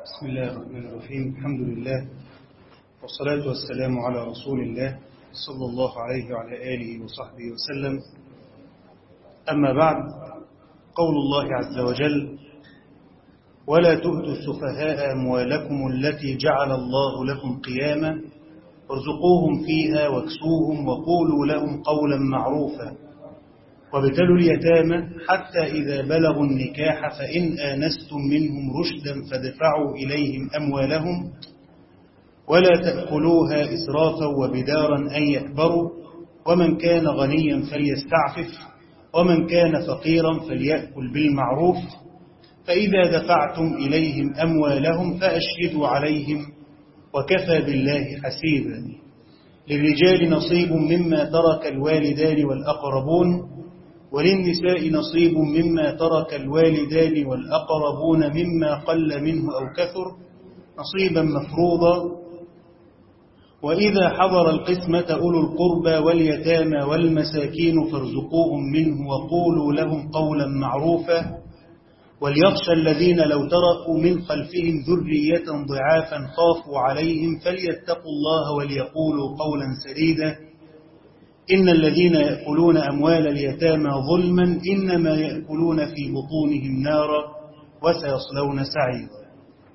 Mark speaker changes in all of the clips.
Speaker 1: بسم الله الرحمن الرحيم الحمد لله والصلاة والسلام على رسول الله صلى الله عليه وعلى آله وصحبه وسلم أما بعد قول الله عز وجل ولا تؤتوا السفهاء أموالكم التي جعل الله لكم قياما ارزقوهم فيها واكسوهم وقولوا لهم قولا معروفا وابتلوا اليتامى حتى إذا بلغوا النكاح فإن آنستم منهم رشدا فادفعوا إليهم أموالهم ولا تأكلوها إسرافا وبدارا أن يكبروا ومن كان غنيا فليستعفف ومن كان فقيرا فليأكل بالمعروف فإذا دفعتم إليهم أموالهم فأشهدوا عليهم وكفى بالله حسيبا للرجال نصيب مما ترك الوالدان والأقربون وللنساء نصيب مما ترك الوالدان والأقربون مما قل منه أو كثر نصيبا مفروضا وإذا حضر القسمة أولو القربى واليتامى والمساكين فارزقوهم منه وقولوا لهم قولا معروفا وليخشى الذين لو تركوا من خلفهم ذرية ضعافا خافوا عليهم فليتقوا الله وليقولوا قولا سديدا إن الذين يأكلون أموال اليتامى ظلما إنما يأكلون في بطونهم نارا وسيصلون سعيرا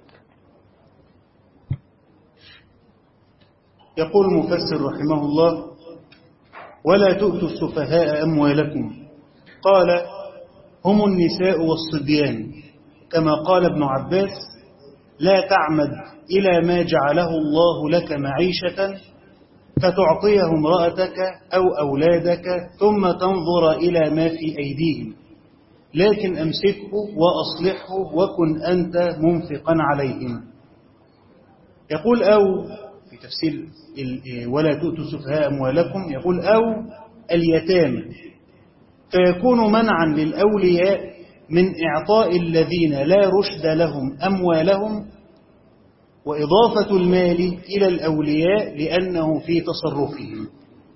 Speaker 1: يقول المفسر رحمه الله ولا تؤتوا السفهاء أموالكم قال هم النساء والصبيان كما قال ابن عباس لا تعمد إلى ما جعله الله لك معيشة فتعطيه امرأتك أو أولادك ثم تنظر إلى ما في أيديهم لكن أمسكه وأصلحه وكن أنت منفقا عليهم يقول أو في تفسير ولا تؤتوا السفهاء أموالكم يقول أو اليتامى فيكون منعا للأولياء من إعطاء الذين لا رشد لهم أموالهم وإضافة المال إلى الأولياء لأنه في تصرفهم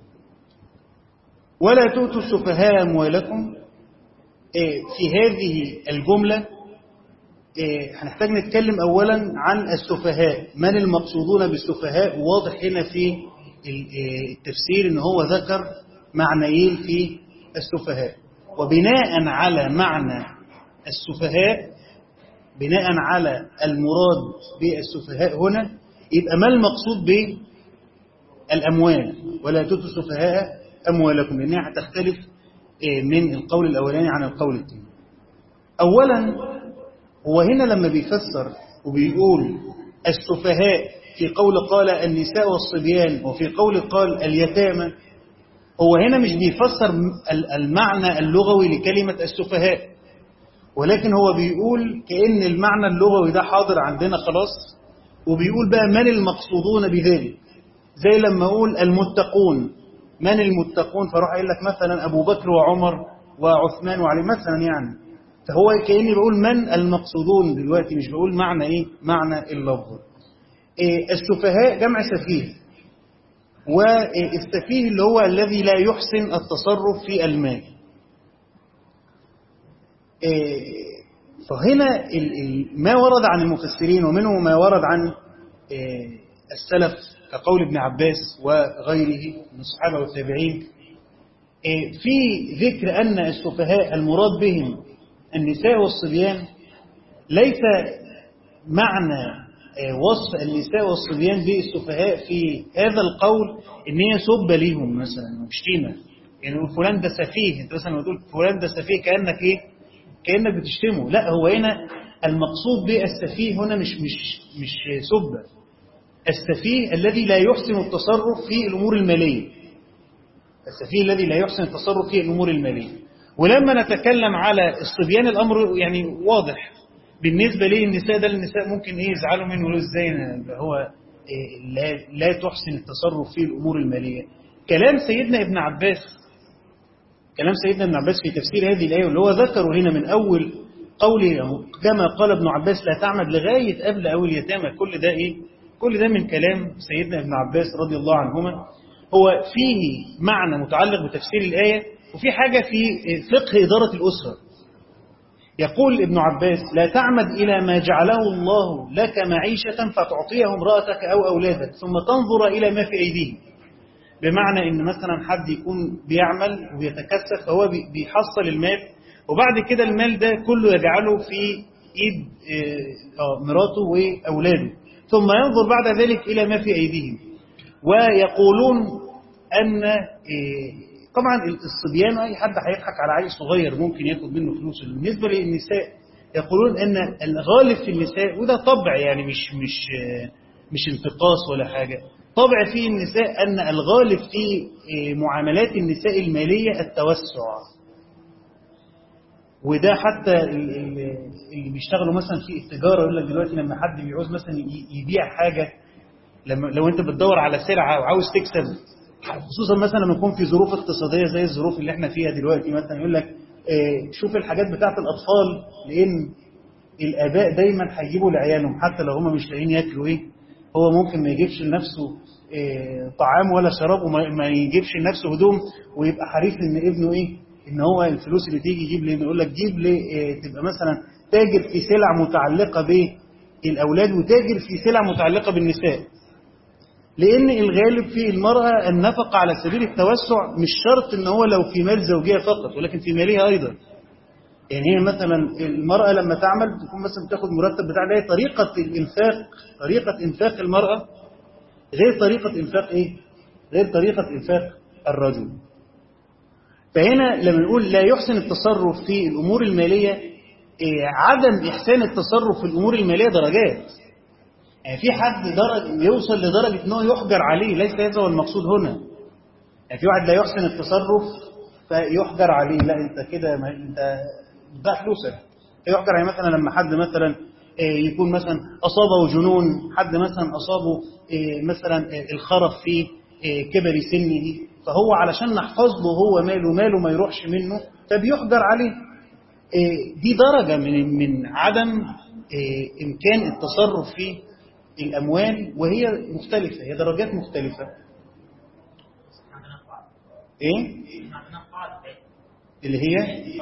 Speaker 1: ولا تؤتوا السفهاء أموالكم في هذه الجملة هنحتاج نتكلم أولا عن السفهاء من المقصودون بالسفهاء واضح هنا في التفسير ان هو ذكر معنيين في السفهاء وبناء على معنى السفهاء بناء على المراد بالسفهاء هنا يبقى ما المقصود بالأموال ولا تؤتوا السفهاء أموالكم لأنها هتختلف من القول الأولاني عن القول الثاني أولا هو هنا لما بيفسر وبيقول السفهاء في قول قال النساء والصبيان وفي قول قال اليتامى هو هنا مش بيفسر المعنى اللغوي لكلمة السفهاء ولكن هو بيقول كأن المعنى اللغوي ده حاضر عندنا خلاص وبيقول بقى من المقصودون بذلك زي لما أقول المتقون من المتقون فروح قايل لك مثلا أبو بكر وعمر وعثمان وعلي مثلا يعني فهو كأني بقول من المقصودون دلوقتي مش بقول معنى إيه معنى اللفظ إيه السفهاء جمع سفيه والسفيه اللي هو الذي لا يحسن التصرف في المال فهنا ما ورد عن المفسرين ومنه ما ورد عن السلف كقول ابن عباس وغيره من الصحابة والتابعين في ذكر أن السفهاء المراد بهم النساء والصبيان ليس معنى وصف النساء والصبيان بالسفهاء في هذا القول ان هي سب ليهم مثلا وشتيمه يعني فلان ده سفيه انت مثلا تقول فلان ده سفيه كانك ايه كانك بتشتمه لا هو هنا المقصود بالسفيه هنا مش مش مش سبه السفيه الذي لا يحسن التصرف في الامور الماليه السفيه الذي لا يحسن التصرف في الامور الماليه ولما نتكلم على الصبيان الامر يعني واضح بالنسبه للنساء ده النساء ممكن ايه يزعلوا منه يقولوا ازاي هو إيه لا لا تحسن التصرف في الامور الماليه كلام سيدنا ابن عباس كلام سيدنا ابن عباس في تفسير هذه الايه واللي هو ذكره هنا من اول قوله كما قال ابن عباس لا تعمد لغايه قبل اول يتامى كل ده ايه كل ده من كلام سيدنا ابن عباس رضي الله عنهما هو فيه معنى متعلق بتفسير الايه وفي حاجه في فقه اداره الاسره يقول ابن عباس لا تعمد إلى ما جعله الله لك معيشة فتعطيه امرأتك أو أولادك ثم تنظر إلى ما في أيديهم بمعنى ان مثلا حد يكون بيعمل ويتكسب فهو بيحصل المال وبعد كده المال ده كله يجعله في ايد مراته واولاده ثم ينظر بعد ذلك الى ما في ايديهم ويقولون ان طبعا الصبيان اي حد هيضحك على عيل صغير ممكن ياخد منه فلوس بالنسبه للنساء يقولون ان الغالب في النساء وده طبع يعني مش مش مش انتقاص ولا حاجه طبع في النساء أن الغالب في معاملات النساء المالية التوسع وده حتى اللي بيشتغلوا مثلا في التجارة يقول لك دلوقتي لما حد بيعوز مثلا يبيع حاجة لما لو انت بتدور على سلعة وعاوز تكسب خصوصا مثلا لما يكون في ظروف اقتصادية زي الظروف اللي احنا فيها دلوقتي مثلا يقول لك شوف الحاجات بتاعت الأطفال لأن الآباء دايما هيجيبوا لعيالهم حتى لو هم مش لاقيين ياكلوا ايه هو ممكن ما يجيبش لنفسه طعام ولا شراب وما يجيبش لنفسه هدوم ويبقى حريص ان ابنه ايه ان هو الفلوس اللي تيجي يجيب لي يقول لك جيب لي تبقى مثلا تاجر في سلع متعلقه بالاولاد وتاجر في سلع متعلقه بالنساء لان الغالب في المراه النفقه على سبيل التوسع مش شرط ان هو لو في مال زوجيه فقط ولكن في مالها ايضا يعني هي مثلا المرأة لما تعمل تكون مثلا بتاخد مرتب بتاع ده طريقة الإنفاق طريقة إنفاق المرأة غير طريقة إنفاق إيه؟ غير طريقة إنفاق الرجل فهنا لما نقول لا يحسن التصرف في الأمور المالية إيه عدم إحسان التصرف في الأمور المالية درجات يعني في حد درج يوصل لدرجة أنه يحجر عليه ليس هذا هو المقصود هنا يعني في واحد لا يحسن التصرف فيحجر عليه لا أنت كده أنت ده فلوسك يحجر يعني مثلا لما حد مثلا يكون مثلا أصابه جنون حد مثلا أصابه مثلا الخرف في كبر سنه فهو علشان نحفظ له هو ماله ماله ما يروحش منه فبيحجر عليه دي درجة من من عدم إمكان التصرف في الأموال وهي مختلفة هي درجات مختلفة إيه؟ اللي هي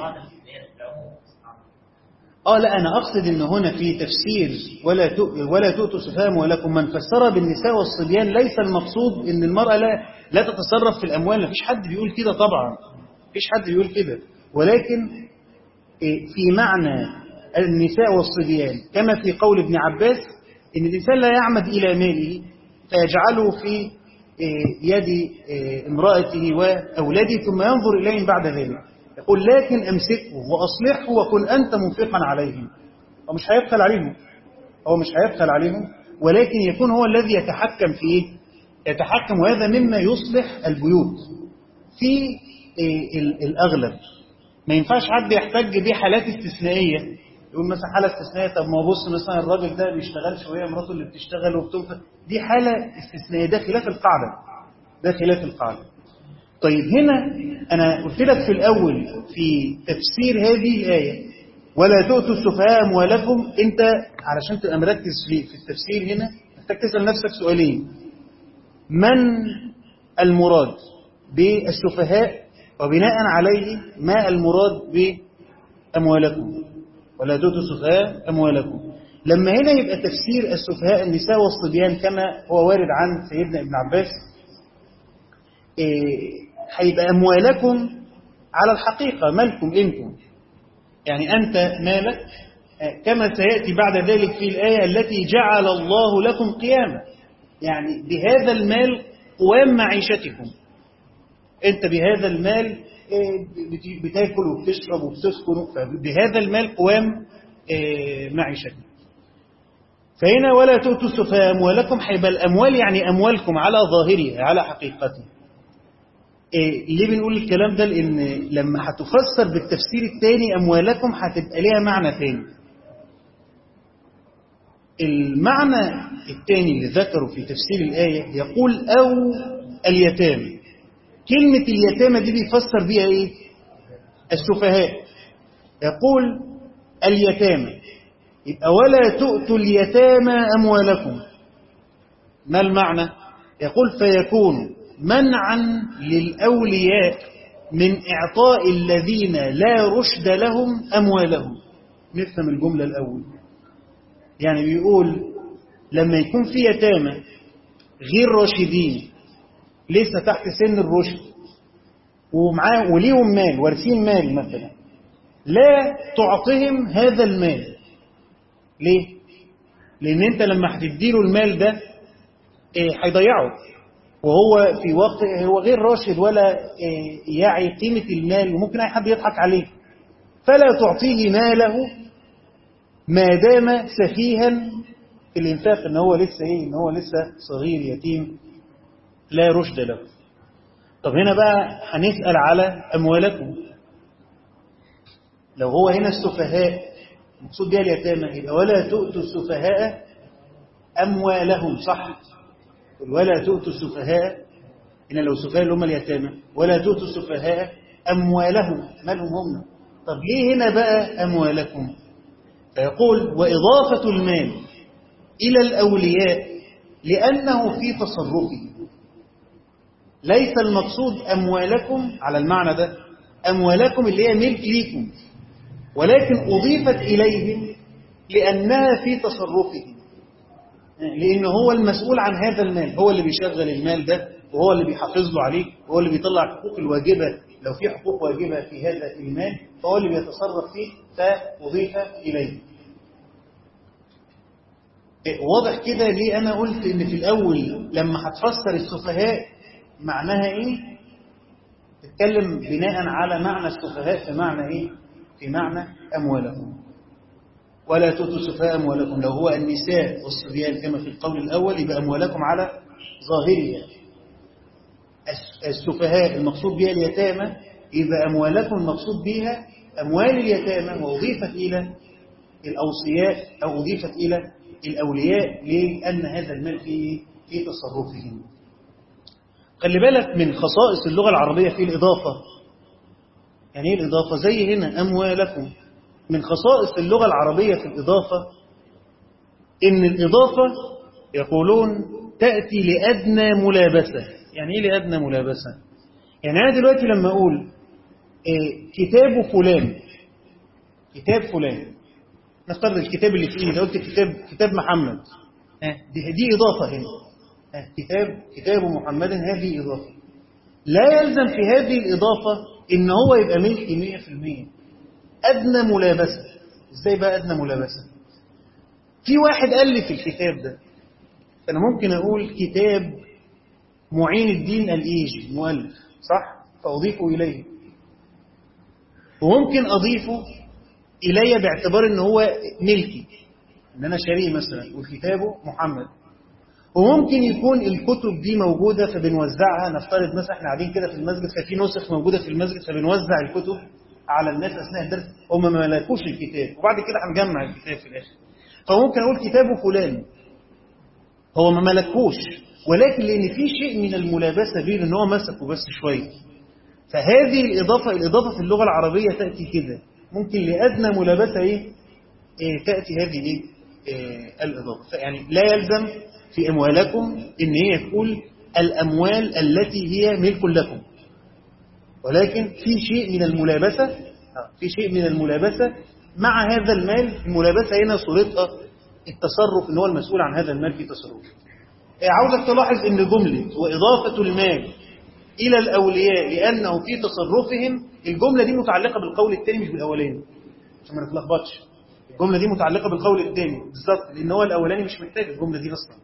Speaker 1: آه لا أنا أقصد إن هنا في تفسير ولا ولا تؤتوا سفهاء ولكم من فسر بالنساء والصبيان ليس المقصود إن المرأة لا لا تتصرف في الأموال مفيش حد بيقول كده طبعا مفيش حد بيقول كده ولكن في معنى النساء والصبيان كما في قول ابن عباس إن الإنسان لا يعمد إلى ماله فيجعله في يد امرأته وأولاده ثم ينظر إليهم بعد ذلك يقول لكن أمسكه وأصلحه وكن أنت منفقا عليهم هو مش هيبخل عليهم هو مش هيبخل عليهم ولكن يكون هو الذي يتحكم في إيه؟ يتحكم وهذا مما يصلح البيوت في الأغلب ما ينفعش حد يحتج بيه حالات استثنائية يقول مثلا حالة استثنائية طب ما بص مثلا الراجل ده بيشتغلش وهي مراته اللي بتشتغل وبتنفق دي حالة استثنائية ده خلاف القاعدة ده خلاف القاعدة طيب هنا أنا قلت لك في الأول في تفسير هذه الآية ولا تؤتوا السفهاء أموالكم أنت علشان تبقى مركز في في التفسير هنا محتاج تسأل نفسك سؤالين من المراد بالسفهاء وبناء عليه ما المراد بأموالكم ولا تؤتوا السفهاء أموالكم لما هنا يبقى تفسير السفهاء النساء والصبيان كما هو وارد عن سيدنا ابن عباس هيبقى إيه أموالكم على الحقيقة مالكم أنتم يعني أنت مالك كما سيأتي بعد ذلك في الآية التي جعل الله لكم قياما يعني بهذا المال قوام معيشتكم أنت بهذا المال بتاكل وبتشرب وبتسكن بهذا المال قوام معيشتكم فهنا ولا تؤتوا السفهاء أموالكم هيبقى الأموال يعني أموالكم على ظاهرها على حقيقتها إيه ليه بنقول الكلام ده لأن لما هتفسر بالتفسير الثاني أموالكم هتبقى ليها معنى ثاني المعنى الثاني اللي ذكره في تفسير الآية يقول أو اليتامى كلمة اليتامى دي بيفسر بيها إيه السفهاء يقول اليتامى يبقى ولا تؤتوا اليتامى أموالكم ما المعنى يقول فيكون منعا للأولياء من إعطاء الذين لا رشد لهم أموالهم نفهم الجملة الأول يعني بيقول لما يكون في يتامى غير راشدين لسه تحت سن الرشد ومعاه وليهم مال وارثين مال مثلا لا تعطيهم هذا المال ليه؟ لأن أنت لما هتديله المال ده إيه هيضيعه وهو في وقت هو غير راشد ولا إيه يعي قيمة المال وممكن أي حد يضحك عليه فلا تعطيه ماله ما دام سفيها في الإنفاق إن هو لسه إيه إن هو لسه صغير يتيم لا رشد له طب هنا بقى هنسأل على أموالكم لو هو هنا السفهاء المقصود بها اليتامى يبقى ولا تؤتوا السفهاء أموالهم صح ولا تؤتوا السفهاء إن لو السفهاء اللي هم اليتامى ولا تؤتوا السفهاء أموالهم مالهم هم طب ليه هنا بقى أموالكم فيقول وإضافة المال إلى الأولياء لأنه في تصرفه ليس المقصود أموالكم على المعنى ده أموالكم اللي هي ملك ليكم ولكن أضيفت إليهم لأنها في تصرفهم لأن هو المسؤول عن هذا المال هو اللي بيشغل المال ده وهو اللي بيحافظ له عليه وهو اللي بيطلع الحقوق الواجبة لو في حقوق واجبة في هذا المال فهو اللي بيتصرف فيه فأضيف إليه واضح كده ليه أنا قلت إن في الأول لما هتفسر السفهاء معناها إيه تتكلم بناء على معنى السفهاء في معنى إيه في معنى أموالهم ولا تؤتوا السفهاء أموالكم لو هو النساء والصبيان كما في القول الأول يبقى أموالكم على ظاهرها السفهاء المقصود بها اليتامى يبقى أموالكم المقصود بها أموال اليتامى وأضيفت إلى الأوصياء أو أضيفت إلى الأولياء لأن هذا المال في في تصرفهم خلي بالك من خصائص اللغة العربية في الإضافة يعني ايه الإضافة زي هنا أموالكم من خصائص اللغة العربية في الإضافة إن الإضافة يقولون تأتي لأدنى ملابسة يعني إيه لأدنى ملابسة يعني أنا دلوقتي لما أقول إيه كتاب فلان كتاب فلان نفترض الكتاب اللي في إيدي قلت كتاب كتاب محمد دي, دي إضافة هنا كتاب كتاب محمد هذه إضافة لا يلزم في هذه الإضافة إن هو يبقى ملكي مية في المية أدنى ملابسة إزاي بقى أدنى ملابسة في واحد ألف الكتاب ده فأنا ممكن أقول كتاب معين الدين الإيجي مؤلف صح فأضيفه إليه وممكن أضيفه إلي باعتبار إن هو ملكي إن أنا شاريه مثلا وكتابه محمد وممكن يكون الكتب دي موجودة فبنوزعها نفترض مثلا احنا قاعدين كده في المسجد ففي نسخ موجودة في المسجد فبنوزع الكتب على الناس أثناء الدرس هم ما ملكوش الكتاب وبعد كده هنجمع الكتاب في الآخر فممكن أقول كتابه فلان هو ما ملكوش ولكن لأن في شيء من الملابسة بين ان هو مسكه بس شوية فهذه الإضافة الإضافة في اللغة العربية تأتي كده ممكن لأدنى ملابسة إيه؟ إيه تأتي هذه إيه؟ إيه الإضافة يعني لا يلزم في أموالكم إن هي تقول الأموال التي هي ملك لكم ولكن في شيء من الملابسة في شيء من الملابسة مع هذا المال الملابسة هنا صورتها التصرف ان هو المسؤول عن هذا المال في تصرفه عاوزك تلاحظ ان جملة وإضافة المال إلى الأولياء لأنه في تصرفهم الجملة دي متعلقة بالقول الثاني مش بالأولاني عشان ما نتلخبطش الجملة دي متعلقة بالقول الثاني بالظبط لأن هو الأولاني مش محتاج الجملة دي أصلا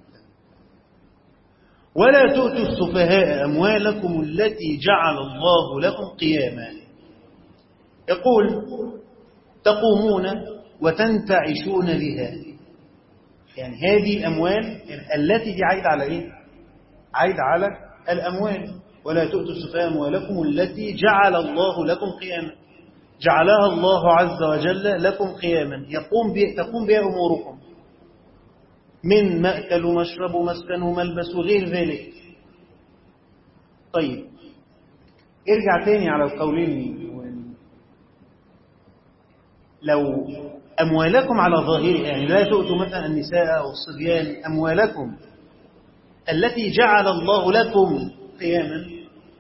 Speaker 1: ولا تؤتوا السفهاء أموالكم التي جعل الله لكم قياما يقول تقومون وتنتعشون بها يعني هذه الأموال التي دي عايد على إيه؟ عايد على الأموال ولا تؤتوا السفهاء أموالكم التي جعل الله لكم قياما جعلها الله عز وجل لكم قياما يقوم بي تقوم بها أموركم من مأكل ومشرب ومسكن وملبس وغير ذلك طيب ارجع تاني على القولين لو أموالكم على ظاهرها يعني لا تؤتوا مثلا النساء أو الصبيان أموالكم التي جعل الله لكم قياما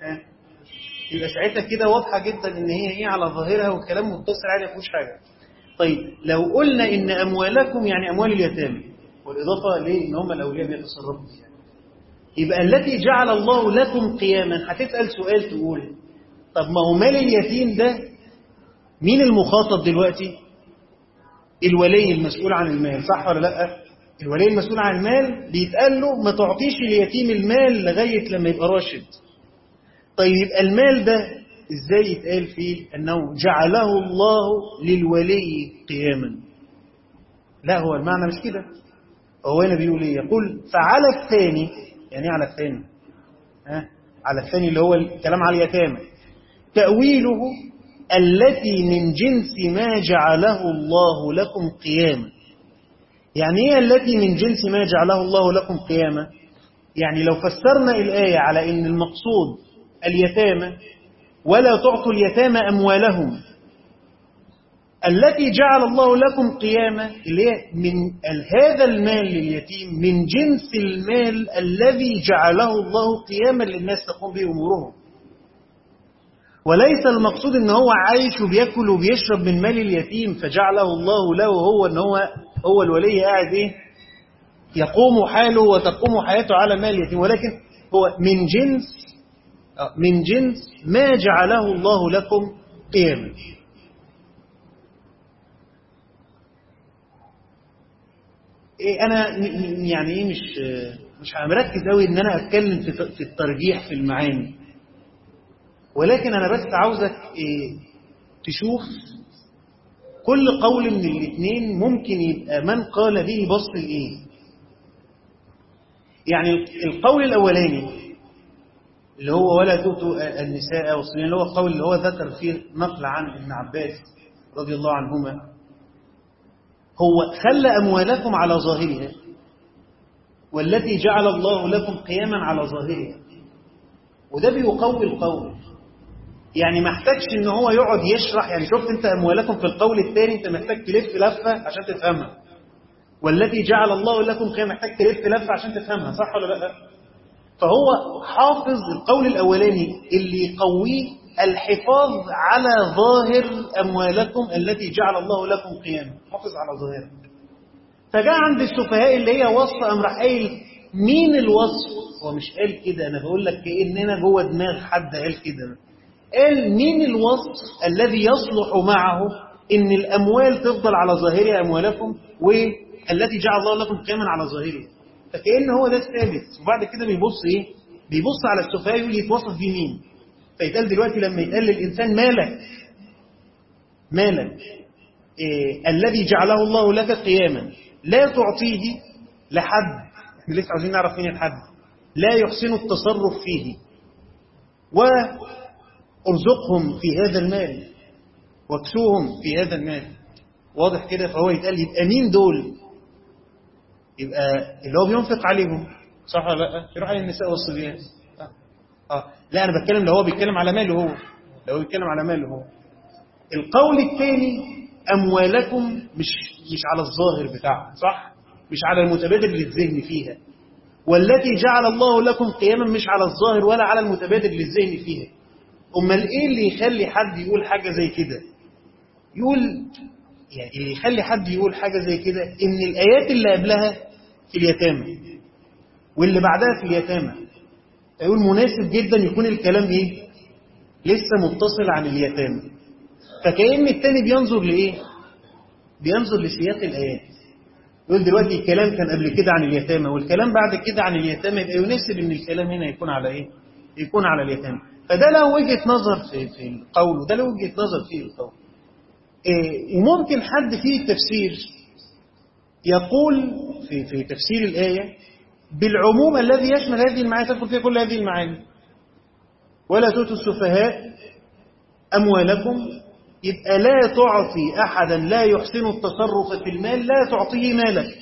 Speaker 1: يبقى ساعتها كده واضحة جدا إن هي إيه على ظاهرها والكلام متصل عليها فيهوش حاجة طيب لو قلنا إن أموالكم يعني أموال اليتامى والإضافة ليه إن هم الأولياء بيتصرفوا فيها يبقى التي جعل الله لكم قياما هتسأل سؤال تقول طب ما هو مال اليتيم ده مين المخاطب دلوقتي الولي المسؤول عن المال صح ولا لا الولي المسؤول عن المال بيتقال له ما تعطيش اليتيم المال لغاية لما يبقى راشد طيب يبقى المال ده ازاي يتقال فيه انه جعله الله للولي قياما لا هو المعنى مش كده هو هنا بيقول ايه يقول فعلى الثاني يعني على الثاني ها على الثاني اللي هو الكلام على اليتامى تأويله التي من جنس ما جعله الله لكم قياما يعني ايه التي من جنس ما جعله الله لكم قياما يعني لو فسرنا الآية على ان المقصود اليتامى ولا تعطوا اليتامى أموالهم التي جعل الله لكم قيامة اللي هي من هذا المال لليتيم من جنس المال الذي جعله الله قياما للناس تقوم به أمورهم وليس المقصود ان هو عايش وبياكل وبيشرب من مال اليتيم فجعله الله له هو ان هو هو الولي قاعد ايه يقوم حاله وتقوم حياته على مال اليتيم ولكن هو من جنس من جنس ما جعله الله لكم قياما إيه انا يعني ايه مش مش مركز قوي ان انا اتكلم في في الترجيح في المعاني ولكن انا بس عاوزك إيه تشوف كل قول من الاثنين ممكن يبقى من قال به بص لايه يعني القول الاولاني اللي هو ولا تؤتوا النساء والصبيان اللي هو القول اللي هو ذكر فيه نقل عن ابن عباس رضي الله عنهما هو خلى أموالكم على ظاهرها والتي جعل الله لكم قياما على ظاهرها وده بيقوي القول يعني ما احتاجش ان هو يقعد يشرح يعني شفت انت اموالكم في القول الثاني انت محتاج تلف لفه عشان تفهمها والتي جعل الله لكم قياما محتاج تلف لفه عشان تفهمها صح ولا لا فهو حافظ القول الاولاني اللي يقويه الحفاظ على ظاهر أموالكم التي جعل الله لكم قياما حافظ على ظاهرها فجاء عند السفهاء اللي هي وصف أم راح قايل مين الوصف هو مش قال كده أنا بقول لك كأننا جوه دماغ حد قال كده قال مين الوصف الذي يصلح معه إن الأموال تفضل على ظاهرها أموالكم والتي جعل الله لكم قياما على ظاهرها فكأن هو ده الثابت وبعد كده بيبص إيه بيبص على السفهاء يقول يتوصف بيه مين فيتقال دلوقتي لما يتقال للإنسان مالك مالك إيه الذي جعله الله لك قياما لا تعطيه لحد احنا لسه عاوزين نعرف مين الحد لا يحسن التصرف فيه وارزقهم في هذا المال واكسوهم في هذا المال واضح كده فهو يتقال يبقى مين دول يبقى اللي هو بينفق عليهم صح ولا لا يروح على النساء والصبيان اه لا انا بتكلم لو هو بيتكلم على ماله هو لو بيتكلم على ماله هو القول الثاني اموالكم مش مش على الظاهر بتاعها صح مش على المتبادل للذهن فيها والتي جعل الله لكم قياما مش على الظاهر ولا على المتبادل للذهن فيها امال ايه اللي يخلي حد يقول حاجه زي كده يقول يعني اللي يخلي حد يقول حاجه زي كده ان الايات اللي قبلها في اليتامى واللي بعدها في اليتامى يقول مناسب جدا يكون الكلام ايه لسه متصل عن اليتامى فكأن التاني بينظر لايه بينظر لسياق الايات يقول دلوقتي الكلام كان قبل كده عن اليتامى والكلام بعد كده عن اليتامى يبقى يناسب ان الكلام هنا يكون على ايه يكون على اليتامى فده له وجهة نظر في, في القول وده له وجهة نظر في القول إيه وممكن حد في التفسير يقول في, في تفسير الآية بالعموم الذي يشمل هذه المعاني تدخل فيها كل هذه المعاني ولا تؤتوا السفهاء أموالكم يبقى لا تعطي أحدا لا يحسن التصرف في المال لا تعطيه مالك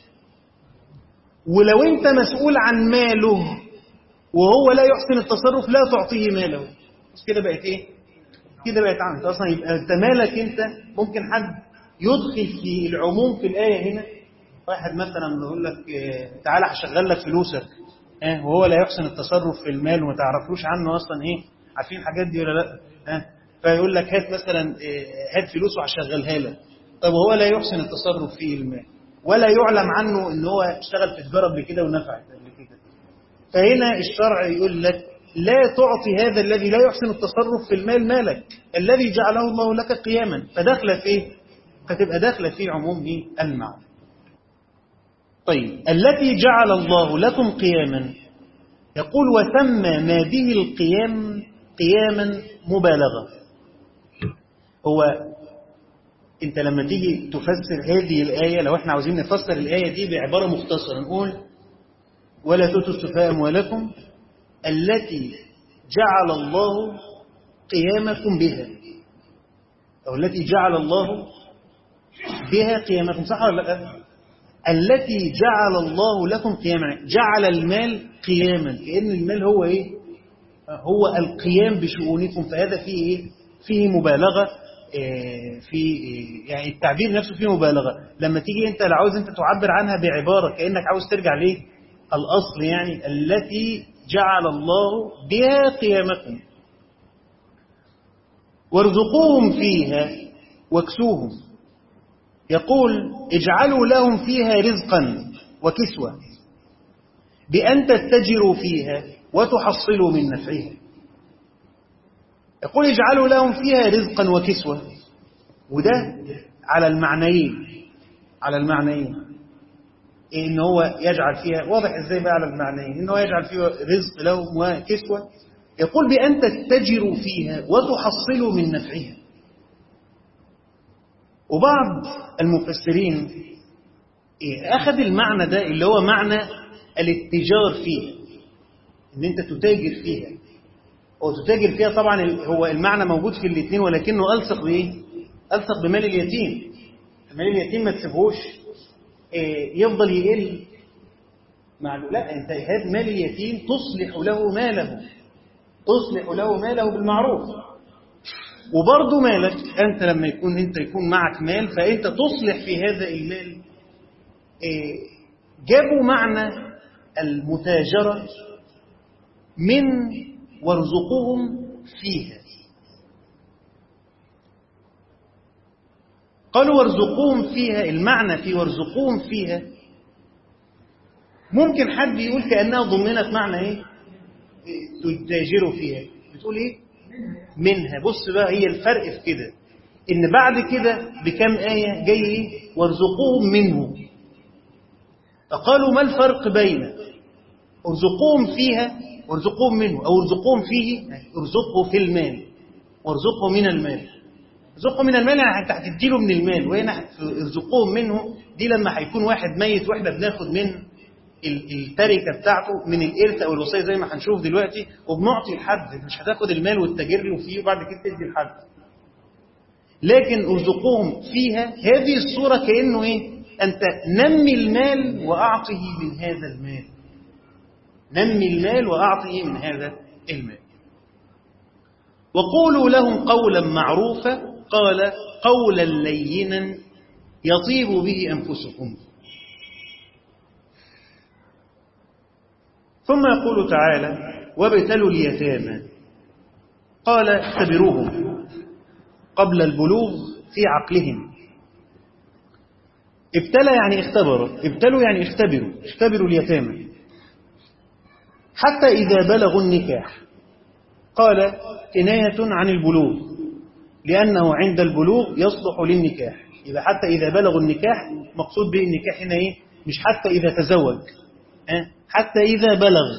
Speaker 1: ولو أنت مسؤول عن ماله وهو لا يحسن التصرف لا تعطيه ماله بس كده بقت إيه كده بقت عنك أصلا يبقى أنت مالك أنت ممكن حد يدخل في العموم في الآية هنا واحد مثلا بيقول لك تعالى هشغل لك فلوسك اه وهو لا يحسن التصرف في المال وما تعرفلوش عنه اصلا ايه عارفين الحاجات دي ولا لا اه فيقول لك هات مثلا هات فلوس وهشغلها لك طب هو لا يحسن التصرف في المال ولا يعلم عنه ان هو اشتغل في تجاره قبل كده ونفعت قبل كده فهنا الشرع يقول لك لا تعطي هذا الذي لا يحسن التصرف في المال مالك الذي جعله الله لك قياما فداخله في ايه فتبقى داخله في عموم ايه المعنى طيب التي جعل الله لكم قياما يقول وسمى ما به القيام قياما مبالغة هو انت لما تيجي تفسر هذه الآية لو احنا عاوزين نفسر الآية دي بعبارة مختصرة نقول ولا تؤتوا السفهاء أموالكم التي جعل الله قيامكم بها أو التي جعل الله بها قيامكم صح ولا لا؟ التي جعل الله لكم قياما جعل المال قياما كأن المال هو ايه هو القيام بشؤونكم فهذا فيه ايه فيه مبالغة إيه في إيه يعني التعبير نفسه فيه مبالغة لما تيجي انت لو عاوز انت تعبر عنها بعبارة كأنك عاوز ترجع ليه الأصل يعني التي جعل الله بها قيامكم وارزقوهم فيها واكسوهم يقول اجعلوا لهم فيها رزقا وكسوة بأن تتجروا فيها وتحصلوا من نفعها يقول اجعلوا لهم فيها رزقا وكسوة وده على المعنيين على المعنيين إن هو يجعل فيها واضح ازاي بقى على المعنيين إن هو يجعل فيها رزق لهم وكسوة يقول بأن تتجروا فيها وتحصلوا من نفعها وبعض المفسرين أخذ المعنى ده اللي هو معنى الاتجار فيها ان انت تتاجر فيها وتتاجر فيها طبعا هو المعنى موجود في الاثنين ولكنه ألصق بإيه؟ ألصق بمال اليتيم مال اليتيم ما تسيبهوش يفضل يقل مع لا انت هذا مال اليتيم تصلح له ماله تصلح له ماله بالمعروف وبرضه مالك أنت لما يكون أنت يكون معك مال فأنت تصلح في هذا المال جابوا معنى المتاجرة من وارزقوهم فيها قالوا وارزقوهم فيها المعنى في وارزقوهم فيها ممكن حد يقول كأنها ضمنت معنى ايه تتاجروا فيها بتقول ايه منها بص بقى هي الفرق في كده ان بعد كده بكم آية جاي ايه وارزقوهم منه فقالوا ما الفرق بين ارزقوهم فيها وارزقوهم منه او ارزقوهم فيه ارزقه في المال وارزقه من المال ارزقه من المال يعني انت هتديله من المال وهنا ارزقوهم منه دي لما هيكون واحد ميت واحنا بناخد من التركة بتاعته من الإرث أو الوصية زي ما هنشوف دلوقتي وبنعطي لحد مش هتاخد المال وتتاجر له فيه وبعد كده تدي لحد لكن ارزقوهم فيها هذه الصورة كأنه إيه أنت نمي المال وأعطه من هذا المال نمي المال وأعطه من هذا المال وقولوا لهم قولا معروفا قال قولا لينا يطيب به أنفسكم ثم يقول تعالى وابتلوا اليتامى قال اختبروهم قبل البلوغ في عقلهم ابتلى يعني اختبروا ابتلوا يعني اختبروا اختبروا اليتامى حتى إذا بلغوا النكاح قال كناية عن البلوغ لأنه عند البلوغ يصلح للنكاح يبقى حتى إذا بلغوا النكاح مقصود به النكاح هنا إيه مش حتى إذا تزوج أه؟ حتى إذا بلغ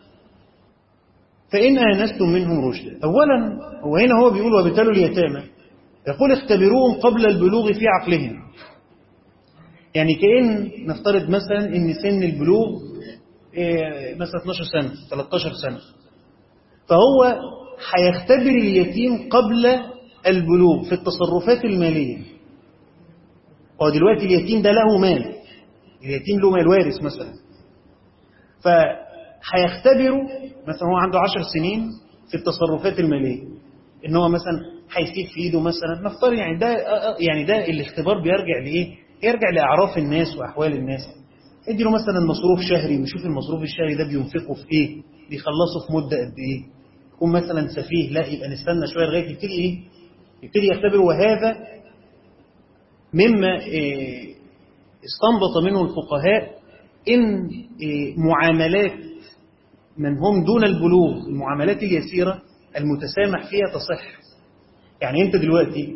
Speaker 1: فإن آنستم منهم رشدا أولا هو هنا هو بيقول وابتلوا اليتامى يقول اختبروهم قبل البلوغ في عقلهم يعني كأن نفترض مثلا ان سن البلوغ مثلا 12 سنة 13 سنة فهو هيختبر اليتيم قبل البلوغ في التصرفات المالية هو دلوقتي اليتيم ده له مال اليتيم له مال وارث مثلا فهيختبره مثلا هو عنده 10 سنين في التصرفات المالية ان هو مثلا هيسيب في ايده مثلا نفترض يعني ده يعني ده الاختبار بيرجع لايه يرجع لاعراف الناس واحوال الناس ادي له مثلا مصروف شهري نشوف المصروف الشهري ده بينفقه في ايه بيخلصه في مده قد ايه يكون مثلا سفيه لا يبقى نستنى شويه لغايه يبتدي ايه يبتدي يختبر وهذا مما استنبط منه الفقهاء إن معاملات من هم دون البلوغ المعاملات اليسيرة المتسامح فيها تصح يعني أنت دلوقتي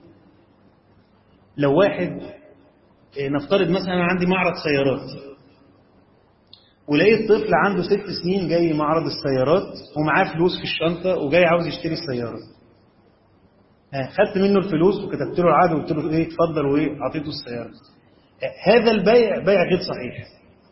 Speaker 1: لو واحد نفترض مثلا أنا عندي معرض سيارات ولقيت طفل عنده ست سنين جاي معرض السيارات ومعاه فلوس في الشنطة وجاي عاوز يشتري السيارة خدت منه الفلوس وكتبت له العقد وقلت له ايه اتفضل وايه اعطيته السيارة هذا البيع بيع غير صحيح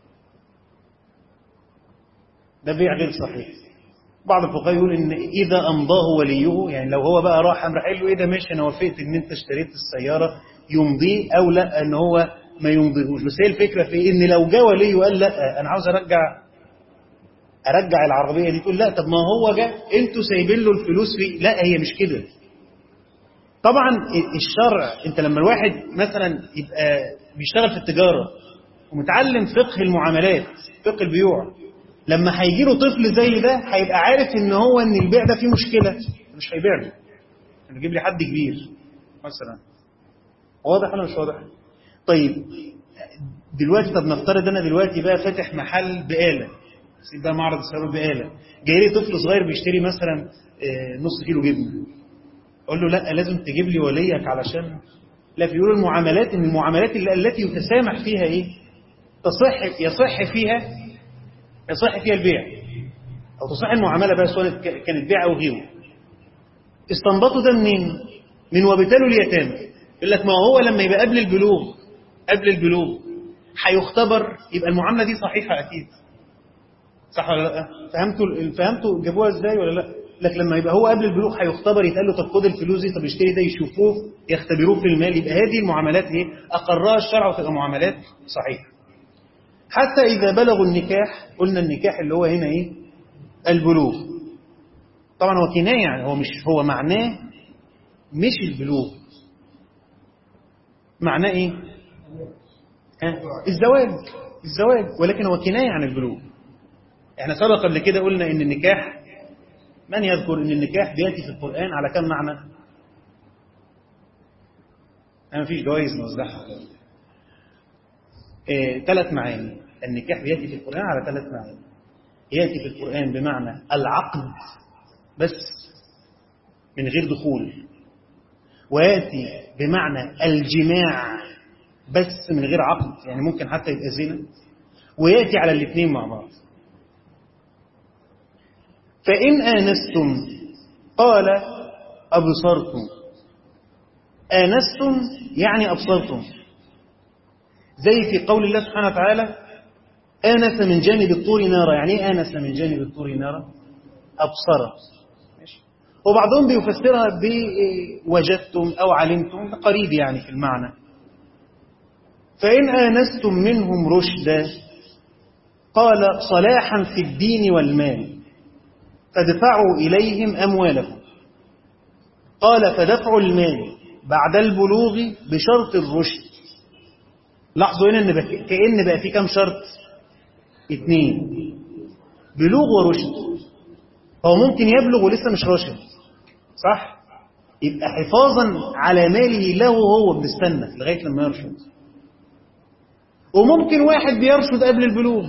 Speaker 1: ده بيع غير صحيح بعض الفقهاء يقول ان اذا امضاه وليه يعني لو هو بقى راح قام راح له ايه ده ماشي انا وافقت ان انت اشتريت السياره يمضيه او لا ان هو ما يمضيهوش بس هي الفكره في ان لو جه ولي وقال لا انا عاوز ارجع ارجع العربيه دي تقول لا طب ما هو جه انتوا سايبين له الفلوس في لا هي مش كده طبعا الشرع انت لما الواحد مثلا يبقى بيشتغل في التجاره ومتعلم فقه المعاملات فقه البيوع لما هيجي له طفل زي ده هيبقى عارف ان هو ان البيع ده فيه مشكله مش هيبيع له يجيب لي حد كبير مثلا واضح ولا مش واضح طيب دلوقتي طب نفترض انا دلوقتي بقى فاتح محل بقاله سيب بقى معرض السيارات بقاله جاي لي طفل صغير بيشتري مثلا نص كيلو جبنه اقول له لا لازم تجيب لي وليك علشان لا بيقولوا المعاملات ان المعاملات التي يتسامح فيها ايه تصح يصح فيها يصح فيها البيع أو تصح المعاملة بقى سواء كانت بيع أو غيره استنبطوا ده منين؟ من وبتالوا اليتامى يقول لك ما هو لما يبقى قبل البلوغ قبل البلوغ هيختبر يبقى المعاملة دي صحيحة أكيد صح ولا لا؟ فهمتوا فهمتوا جابوها ازاي ولا لا؟ لك لما يبقى هو قبل البلوغ هيختبر يتقال له طب خد الفلوس دي طب اشتري ده يشوفوه يختبروه في المال يبقى هذه المعاملات ايه؟ أقرها الشرع وتبقى معاملات صحيحة. حتى إذا بلغوا النكاح قلنا النكاح اللي هو هنا إيه البلوغ طبعا هو كناية يعني هو مش هو معناه مش البلوغ معناه إيه ها؟ الزواج الزواج ولكن هو كناية عن البلوغ احنا سبق قبل كده قلنا ان النكاح من يذكر ان النكاح بياتي في القرآن على كم معنى ما فيش جوائز نوزعها ثلاث إيه معاني النكاح بيأتي في القرآن على ثلاث معاني يأتي في القرآن بمعنى العقد بس من غير دخول ويأتي بمعنى الجماع بس من غير عقد يعني ممكن حتى يبقى زنا ويأتي على الاثنين مع بعض فإن آنستم قال أبصرتم آنستم يعني أبصرتم زي في قول الله سبحانه وتعالى آنس من جانب الطور نارا يعني ايه آنس من جانب الطور نارا أبصر وبعضهم بيفسرها بوجدتم أو علمتم قريب يعني في المعنى فإن آنستم منهم رشدا قال صلاحا في الدين والمال فادفعوا إليهم أموالهم قال فدفع المال بعد البلوغ بشرط الرشد لاحظوا هنا ان بقى كأن بقى في كام شرط اثنين بلوغ ورشد هو ممكن يبلغ ولسه مش راشد صح يبقى حفاظا على ماله له هو بنستنى لغايه لما يرشد وممكن واحد بيرشد قبل البلوغ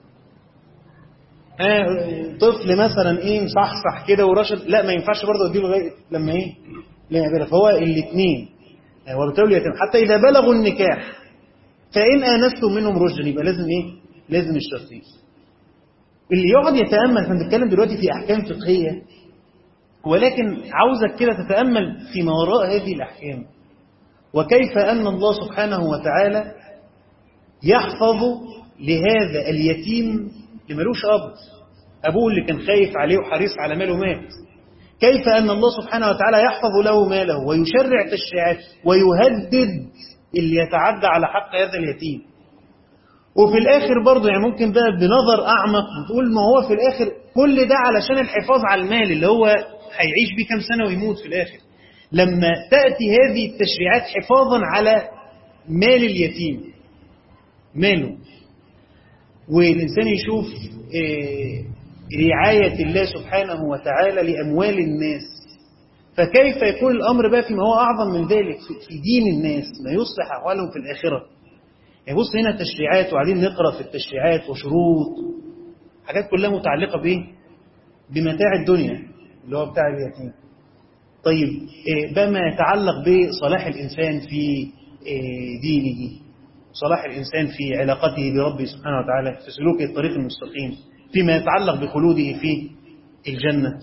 Speaker 1: آه طفل مثلا ايه مصحصح كده ورشد لا ما ينفعش برضه اديله لغايه لما ايه لا يبلغ فهو الاثنين آه وبالتالي يتم حتى اذا بلغوا النكاح فإن آنستم منهم رشدا يبقى لازم إيه؟ لازم الشرطين. اللي يقعد يتأمل احنا بنتكلم دلوقتي في أحكام فقهية ولكن عاوزك كده تتأمل فيما وراء هذه الأحكام وكيف أن الله سبحانه وتعالى يحفظ لهذا اليتيم اللي ملوش أب أبوه اللي كان خايف عليه وحريص على ماله مات كيف أن الله سبحانه وتعالى يحفظ له ماله ويشرع تشريعات ويهدد اللي يتعدى على حق هذا اليتيم وفي الآخر برضه يعني ممكن بقى بنظر أعمق بتقول ما هو في الآخر كل ده علشان الحفاظ على المال اللي هو هيعيش بيه كام سنة ويموت في الآخر لما تأتي هذه التشريعات حفاظا على مال اليتيم ماله والإنسان يشوف رعاية الله سبحانه وتعالى لأموال الناس فكيف يكون الأمر بقى فيما هو أعظم من ذلك في دين الناس ما يصلح أحوالهم في الآخرة يعني بص هنا تشريعات وقاعدين نقرأ في التشريعات وشروط حاجات كلها متعلقة بإيه؟ بمتاع الدنيا اللي هو بتاع اليتيم طيب بقى ما يتعلق بصلاح الإنسان في دينه صلاح الإنسان في علاقته بربه سبحانه وتعالى في سلوكه الطريق المستقيم فيما يتعلق بخلوده في الجنة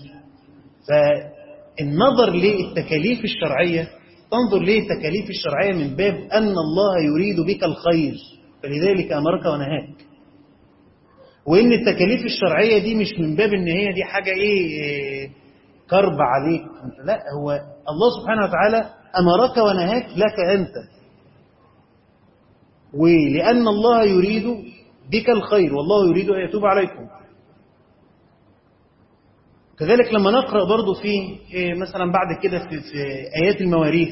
Speaker 1: فالنظر للتكاليف الشرعية تنظر للتكاليف الشرعية من باب أن الله يريد بك الخير فلذلك أمرك ونهاك وإن التكاليف الشرعية دي مش من باب إن هي دي حاجة إيه كرب عليك لا هو الله سبحانه وتعالى أمرك ونهاك لك أنت ولأن الله يريد بك الخير والله يريد أن يتوب عليكم كذلك لما نقرأ برضو في مثلا بعد كده في, في آيات المواريث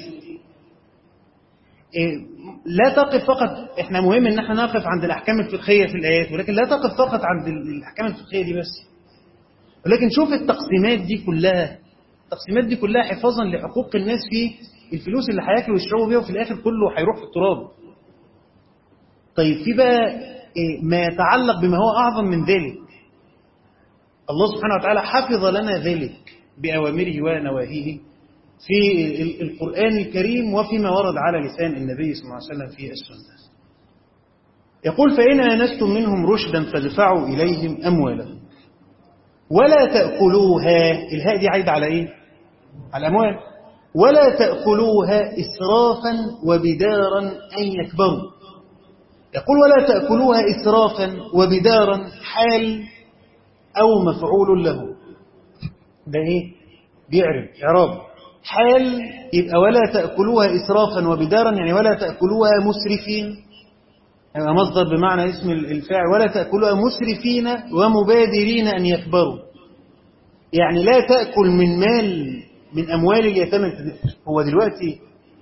Speaker 1: لا تقف فقط احنا مهم ان احنا نقف عند الأحكام الفقهية في الآيات ولكن لا تقف فقط عند الأحكام الفقهية دي بس ولكن شوف التقسيمات دي كلها التقسيمات دي كلها حفاظا لحقوق الناس في الفلوس اللي هياكلوا ويشربوا بيها وفي الآخر كله هيروح في التراب طيب في بقى ما يتعلق بما هو أعظم من ذلك الله سبحانه وتعالى حفظ لنا ذلك بأوامره ونواهيه في القرآن الكريم وفيما ورد على لسان النبي صلى الله عليه وسلم في السنة يقول فإن آنستم منهم رشدا فادفعوا إليهم أموالهم ولا تأكلوها الهاء دي عايدة على إيه؟ على الأموال ولا تأكلوها إسرافا وبدارا أن يكبروا يقول ولا تأكلوها إسرافا وبدارا حال أو مفعول له ده إيه؟ بيعرب إعراب حال يبقى ولا تأكلوها إسرافا وبدارا يعني ولا تأكلوها مسرفين يعني مصدر بمعنى اسم الفاعل ولا تأكلوها مسرفين ومبادرين أن يكبروا يعني لا تأكل من مال من أموال اليتامى هو دلوقتي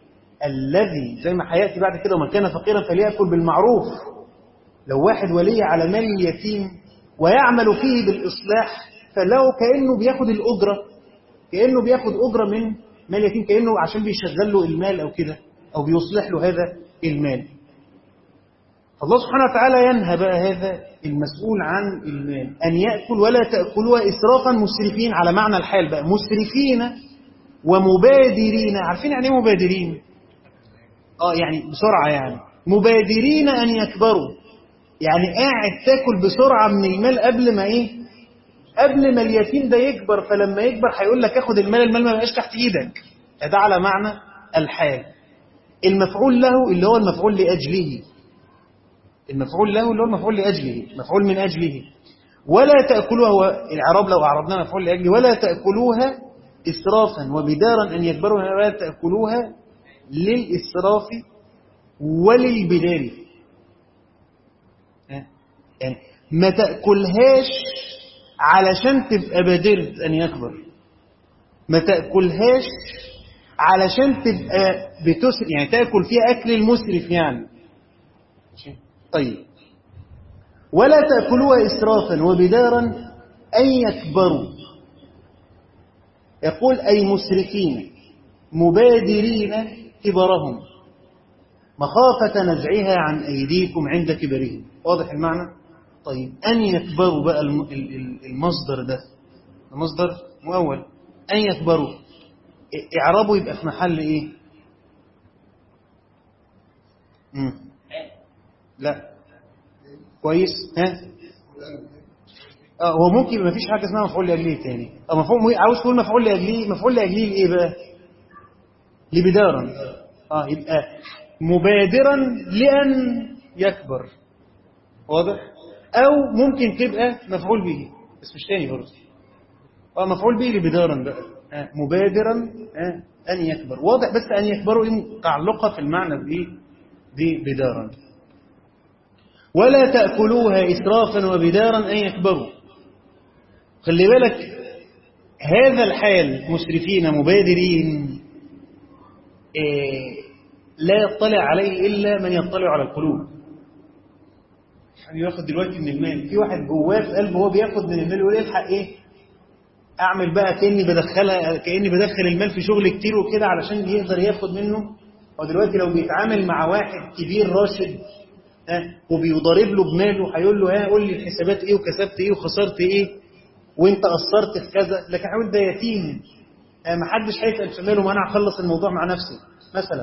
Speaker 1: الذي زي ما هياتي بعد كده ومن كان فقيرا فليأكل بالمعروف لو واحد ولي على مال اليتيم ويعمل فيه بالإصلاح فلو كأنه بياخد الأجرة كأنه بياخد أجرة من مال اليتيم كأنه عشان بيشغل له المال أو كده أو بيصلح له هذا المال فالله سبحانه وتعالى ينهى بقى هذا المسؤول عن المال أن يأكل ولا تأكلوها إسرافا مسرفين على معنى الحال بقى مسرفين ومبادرين عارفين يعني ايه مبادرين اه يعني بسرعة يعني مبادرين أن يكبروا يعني قاعد تاكل بسرعة من المال قبل ما ايه قبل ما اليتيم ده يكبر فلما يكبر هيقول لك اخد المال المال ما بقاش تحت ايدك ده على معنى الحال المفعول له اللي هو المفعول لأجله المفعول له اللي هو المفعول لأجله مفعول من أجله ولا تأكلوها هو العرب لو أعربناها مفعول لأجله ولا تأكلوها إسرافا وبدارا أن يكبروا ولا تأكلوها للإسراف وللبدار يعني ما تأكلهاش علشان تبقى بادرت أن يكبر ما تأكلهاش علشان تبقى بتسر يعني تأكل فيها أكل المسرف يعني طيب ولا تأكلوها إسرافا وبدارا أن يكبروا يقول أي مسرفين مبادرين كبرهم مخافة نزعها عن أيديكم عند كبرهم واضح المعنى؟ طيب أن يكبروا بقى المصدر ده المصدر مؤول أن يكبروا إعرابه يبقى في محل إيه؟ مم. لا كويس ها اه هو ممكن يبقى مفيش حاجه اسمها مفعول لاجليه تاني اه مفعول عاوز تقول مفعول لاجليه مفعول لاجليه لايه بقى لبدارا اه يبقى مبادرا لان يكبر واضح او ممكن تبقى مفعول به بس مش تاني برضه اه مفعول به لبدارا بقى آه مبادرا آه ان يكبر واضح بس ان يكبروا ايه متعلقه في المعنى بايه بدارا ولا تأكلوها إسرافا وبدارا أن يكبروا خلي بالك هذا الحال مسرفين مبادرين إيه لا يطلع عليه إلا من يطلع على القلوب يعني ياخد دلوقتي من المال في واحد جواه في قلبه هو بياخد من المال ويقول الحق ايه اعمل بقى كاني بدخلها كاني بدخل المال في شغل كتير وكده علشان يقدر ياخد منه هو دلوقتي لو بيتعامل مع واحد كبير راشد ها وبيضارب له بماله هيقول له ها قول لي الحسابات ايه وكسبت ايه وخسرت ايه وانت قصرت في كذا لكن هيقول ده يتيم ما حدش هيسال في ماله ما انا هخلص الموضوع مع نفسي مثلا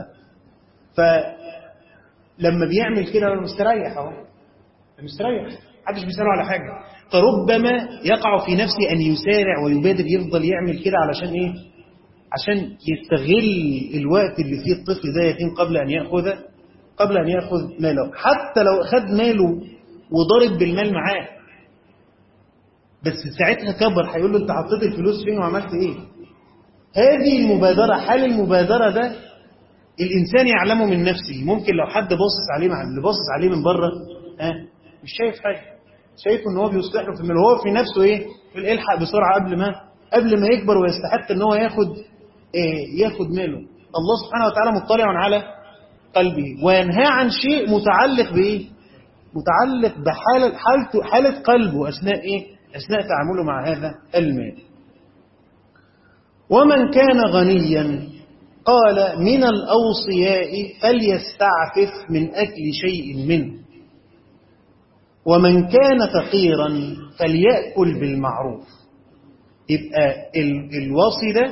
Speaker 1: فلما بيعمل كده هو مستريح اهو مستريح محدش بيساله على حاجه فربما يقع في نفسه ان يسارع ويبادر يفضل يعمل كده علشان ايه عشان يستغل الوقت اللي فيه الطفل ده يتيم قبل ان ياخذ قبل ان ياخذ ماله حتى لو اخذ ماله وضرب بالمال معاه بس ساعتها كبر هيقول له انت حطيت الفلوس فين وعملت ايه هذه المبادرة حال المبادرة ده الإنسان يعلمه من نفسه ممكن لو حد باصص عليه مع اللي باصص عليه من بره ها مش شايف حاجة شايف ان هو بيصلح له في المال هو في نفسه ايه في الالحق بسرعة قبل ما قبل ما يكبر ويستحق ان هو ياخد إيه ياخد ماله الله سبحانه وتعالى مطلع على قلبه وينهى عن شيء متعلق بايه متعلق بحالة حالته حالة قلبه أثناء إيه أثناء تعامله مع هذا المال ومن كان غنيا قال من الأوصياء فليستعفف من أكل شيء منه ومن كان فقيرا فليأكل بالمعروف يبقى الوصي ده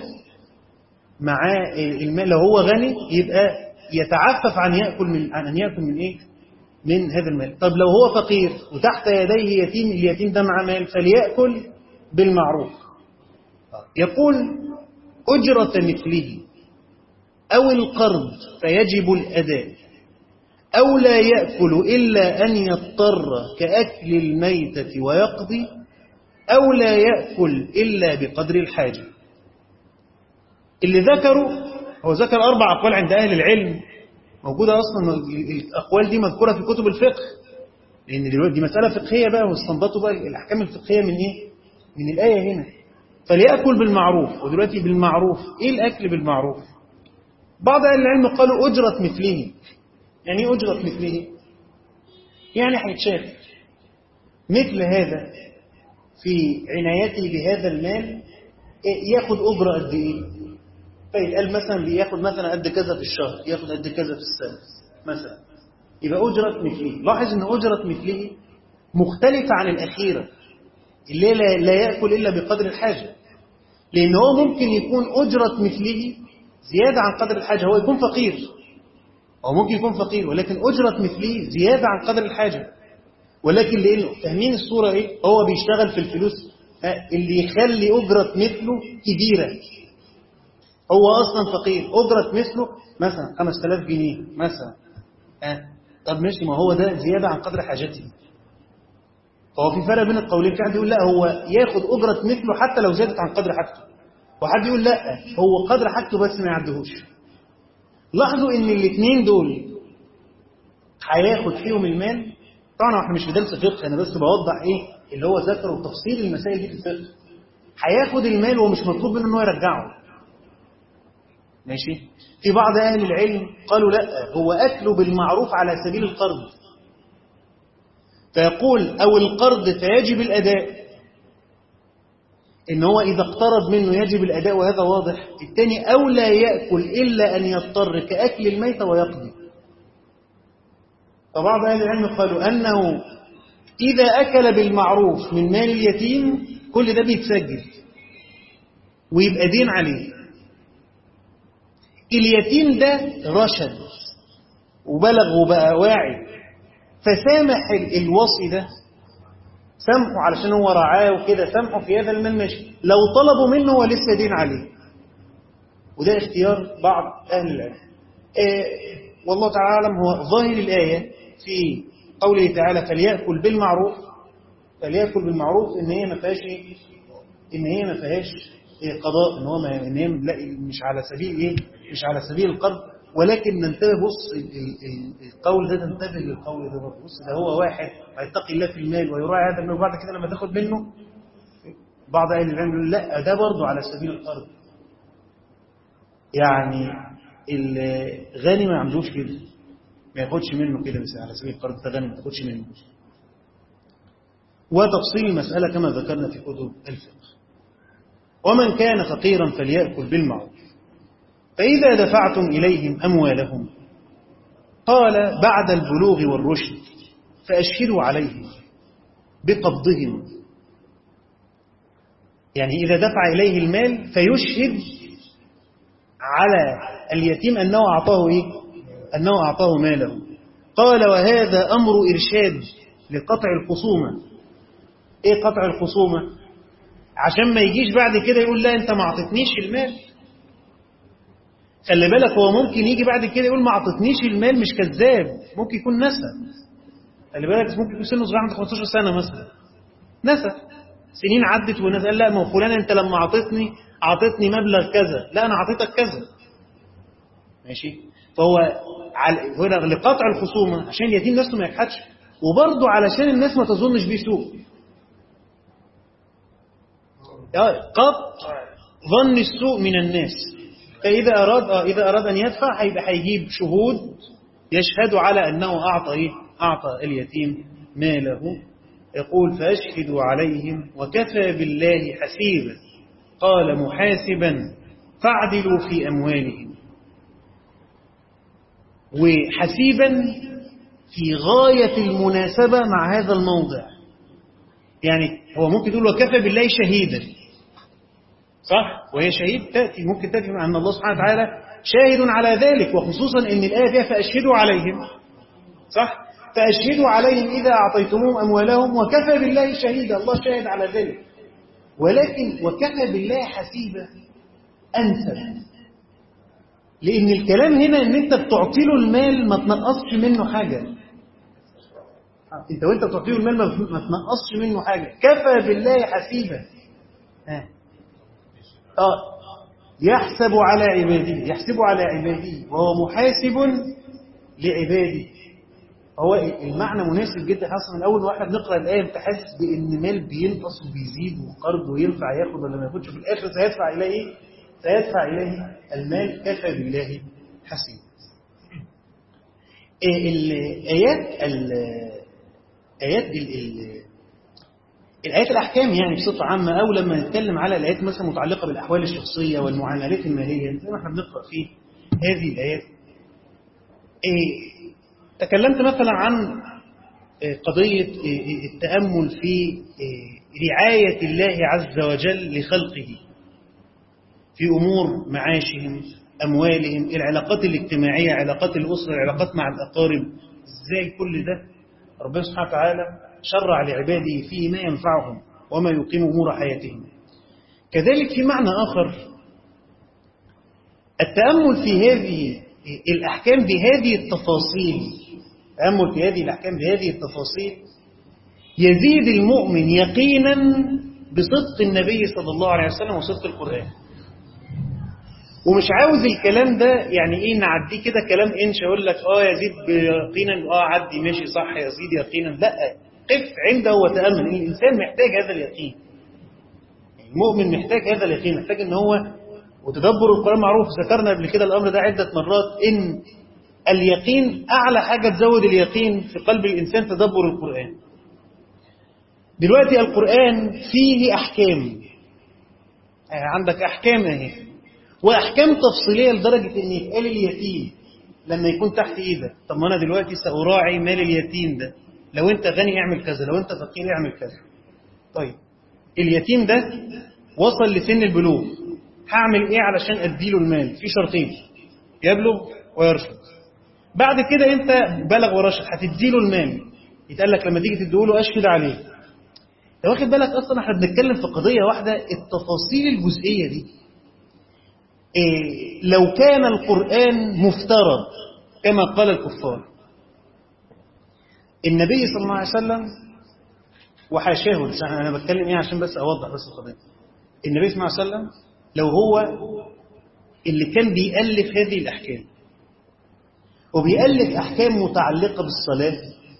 Speaker 1: معاه المال لو هو غني يبقى يتعفف عن يأكل من عن أن يأكل من إيه؟ من هذا المال طب لو هو فقير وتحت يديه يتيم اليتيم ده مع مال فليأكل بالمعروف يقول أجرة مثله أو القرض فيجب الأداء أو لا يأكل إلا أن يضطر كأكل الميتة ويقضي أو لا يأكل إلا بقدر الحاجة اللي ذكروا هو ذكر أربع أقوال عند أهل العلم موجودة أصلا الأقوال دي مذكورة في كتب الفقه لأن دلوقتي دي مسألة فقهية بقى واستنبطوا بقى الأحكام الفقهية من إيه؟ من الآية هنا فليأكل بالمعروف ودلوقتي بالمعروف إيه الأكل بالمعروف؟ بعض أهل العلم قالوا أجرة مثله يعني إيه أجرة مثله؟ يعني هيتشاف مثل هذا في عنايته بهذا المال ياخد أجرة قد إيه؟ فيتقال مثلا بياخد مثلا قد كذا في الشهر ياخد قد كذا في السنة مثلا يبقى أجرة مثله لاحظ أن أجرة مثله مختلفة عن الأخيرة اللي لا, لا يأكل إلا بقدر الحاجة لأن هو ممكن يكون أجرة مثله زيادة عن قدر الحاجة هو يكون فقير أو ممكن يكون فقير ولكن أجرة مثله زيادة عن قدر الحاجة ولكن لأنه فاهمين الصورة إيه هو بيشتغل في الفلوس اللي يخلي أجرة مثله كبيرة هو أصلا فقير أجرة مثله مثلا 5000 جنيه مثلا أه. طب ماشي ما هو ده زيادة عن قدر حاجته فهو في فرق بين القولين في حد يقول لا هو ياخد أجرة مثله حتى لو زادت عن قدر حاجته وحد يقول لا هو قدر حاجته بس ما يعدهوش لاحظوا ان الاثنين دول هياخد فيهم المال طبعا احنا مش في درس فقه انا بس بوضح ايه اللي هو ذكره تفصيل المسائل دي في الفقه هياخد المال ومش مطلوب منه انه يرجعه ماشي في بعض اهل العلم قالوا لا هو اكله بالمعروف على سبيل القرض فيقول او القرض فيجب الاداء ان هو اذا اقترض منه يجب الاداء وهذا واضح الثاني او لا ياكل الا ان يضطر كاكل الميت ويقضي فبعض اهل العلم قالوا انه اذا اكل بالمعروف من مال اليتيم كل ده بيتسجل ويبقى دين عليه اليتيم ده رشد وبلغ وبقى واعي فسامح الوصي ده سامحه علشان هو رعاه وكده سامحه في هذا المال ماشي لو طلبوا منه هو لسه دين عليه وده اختيار بعض أهل العلم آه والله تعالى أعلم هو ظاهر الآية في قوله تعالى فليأكل بالمعروف فليأكل بالمعروف إن هي ما فيهاش إيه؟ إن هي ما فيهاش إيه قضاء إن هو ما إن هي لا مش على سبيل إيه مش على سبيل القرض ولكن ننتبه بص القول ده تنتبه للقول ده بص ده هو واحد هيتقي الله في المال ويراعي هذا المال وبعد كده لما تاخد منه بعض اهل العلم يقول لا ده برضه على سبيل القرض يعني الغني ما عندوش كده ما ياخدش منه كده بس على سبيل القرض ده غني ما تاخدش منه وتفصيل المسألة كما ذكرنا في كتب الفقه ومن كان فقيرا فليأكل بالمعروف فإذا دفعتم إليهم أموالهم قال بعد البلوغ والرشد فأشهدوا عليهم بقبضهم يعني إذا دفع إليه المال فيشهد على اليتيم أنه أعطاه إيه؟ أنه أعطاه ماله قال وهذا أمر إرشاد لقطع الخصومة إيه قطع الخصومة عشان ما يجيش بعد كده يقول لا أنت ما أعطتنيش المال خلي بالك هو ممكن يجي بعد كده يقول ما أعطتنيش المال مش كذاب ممكن يكون نسى خلي بالك ممكن يكون سنه صغير عنده 15 سنة مثلا نسى سنين عدت والناس قال لا ما فلان انت لما اعطيتني اعطيتني مبلغ كذا لا انا اعطيتك كذا ماشي فهو هنا لقطع الخصومة عشان اليتيم نفسه ما يجحدش وبرضه علشان الناس ما تظنش بيه سوء قطع ظن السوء من الناس فإذا أراد آه إذا أراد أن يدفع هيبقى هيجيب شهود يشهدوا على أنه أعطى إيه؟ أعطى اليتيم ماله يقول فأشهدوا عليهم وكفى بالله حسيبا قال محاسبا فاعدلوا في أموالهم وحسيبا في غاية المناسبة مع هذا الموضع يعني هو ممكن تقول وكفى بالله شهيدا صح وهي شهيد تأتي ممكن تأتي مع أن الله سبحانه وتعالى شاهد على ذلك وخصوصا أن الآية فيها فأشهدوا عليهم صح فأشهدوا عليهم إذا أعطيتموهم أموالهم وكفى بالله شهيدا الله شاهد على ذلك ولكن وكفى بالله حسيبا أنسب لأن الكلام هنا أن أنت بتعطي له المال ما تنقصش منه حاجة أنت وأنت بتعطي له المال ما تنقصش منه حاجة كفى بالله حسيبا ها آه يحسب على عباده يحسب على عباده وهو محاسب لعباده هو المعنى مناسب جدا حصل من اول ما احنا بنقرا الايه انت حاسس بان مال بينقص وبيزيد وقرضه ينفع ياخد ولا ما ياخدش في الاخر سيدفع اليه ايه؟ سيدفع اليه المال كفى بالله حسيب. الايات ايات الايات الاحكام يعني بصفه عامه او لما نتكلم على الايات مثلا متعلقه بالاحوال الشخصيه والمعاملات الماليه زي ما احنا بنقرا في هذه الايات تكلمت مثلا عن قضية التأمل في رعاية الله عز وجل لخلقه في أمور معاشهم أموالهم العلاقات الاجتماعية علاقات الأسرة العلاقات مع الأقارب إزاي كل ده ربنا سبحانه وتعالى شرع لعباده فيه ما ينفعهم وما يقيم أمور حياتهم كذلك في معنى آخر التأمل في هذه الأحكام بهذه التفاصيل تأمل في هذه الأحكام بهذه التفاصيل يزيد المؤمن يقينا بصدق النبي صلى الله عليه وسلم وصدق القرآن ومش عاوز الكلام ده يعني ايه نعديه كده كلام انش اقول لك اه يزيد يقينا اه عدي ماشي صح يزيد يقينا لا قف عنده وتامل الانسان محتاج هذا اليقين المؤمن محتاج هذا اليقين محتاج ان هو وتدبر القرآن معروف ذكرنا قبل كده الأمر ده عدة مرات إن اليقين أعلى حاجة تزود اليقين في قلب الإنسان تدبر القرآن دلوقتي القرآن فيه أحكام عندك أحكام أهي وأحكام تفصيلية لدرجة إن يتقال اليتيم لما يكون تحت إيدك طب ما أنا دلوقتي سأراعي مال اليتيم ده لو أنت غني اعمل كذا لو أنت فقير اعمل كذا طيب اليتيم ده وصل لسن البلوغ هعمل ايه علشان اديله المال في شرطين يبلغ ويرشد بعد كده انت بلغ ورشد هتديله المال يتقال لك لما تيجي تديله اشهد عليه انت واخد بالك اصلا احنا بنتكلم في قضيه واحده التفاصيل الجزئيه دي إيه لو كان القران مفترى كما قال الكفار النبي صلى الله عليه وسلم وحاشاه انا بتكلم ايه عشان بس اوضح بس القضيه النبي صلى الله عليه وسلم لو هو اللي كان بيألف هذه الأحكام وبيألف أحكام متعلقة بالصلاة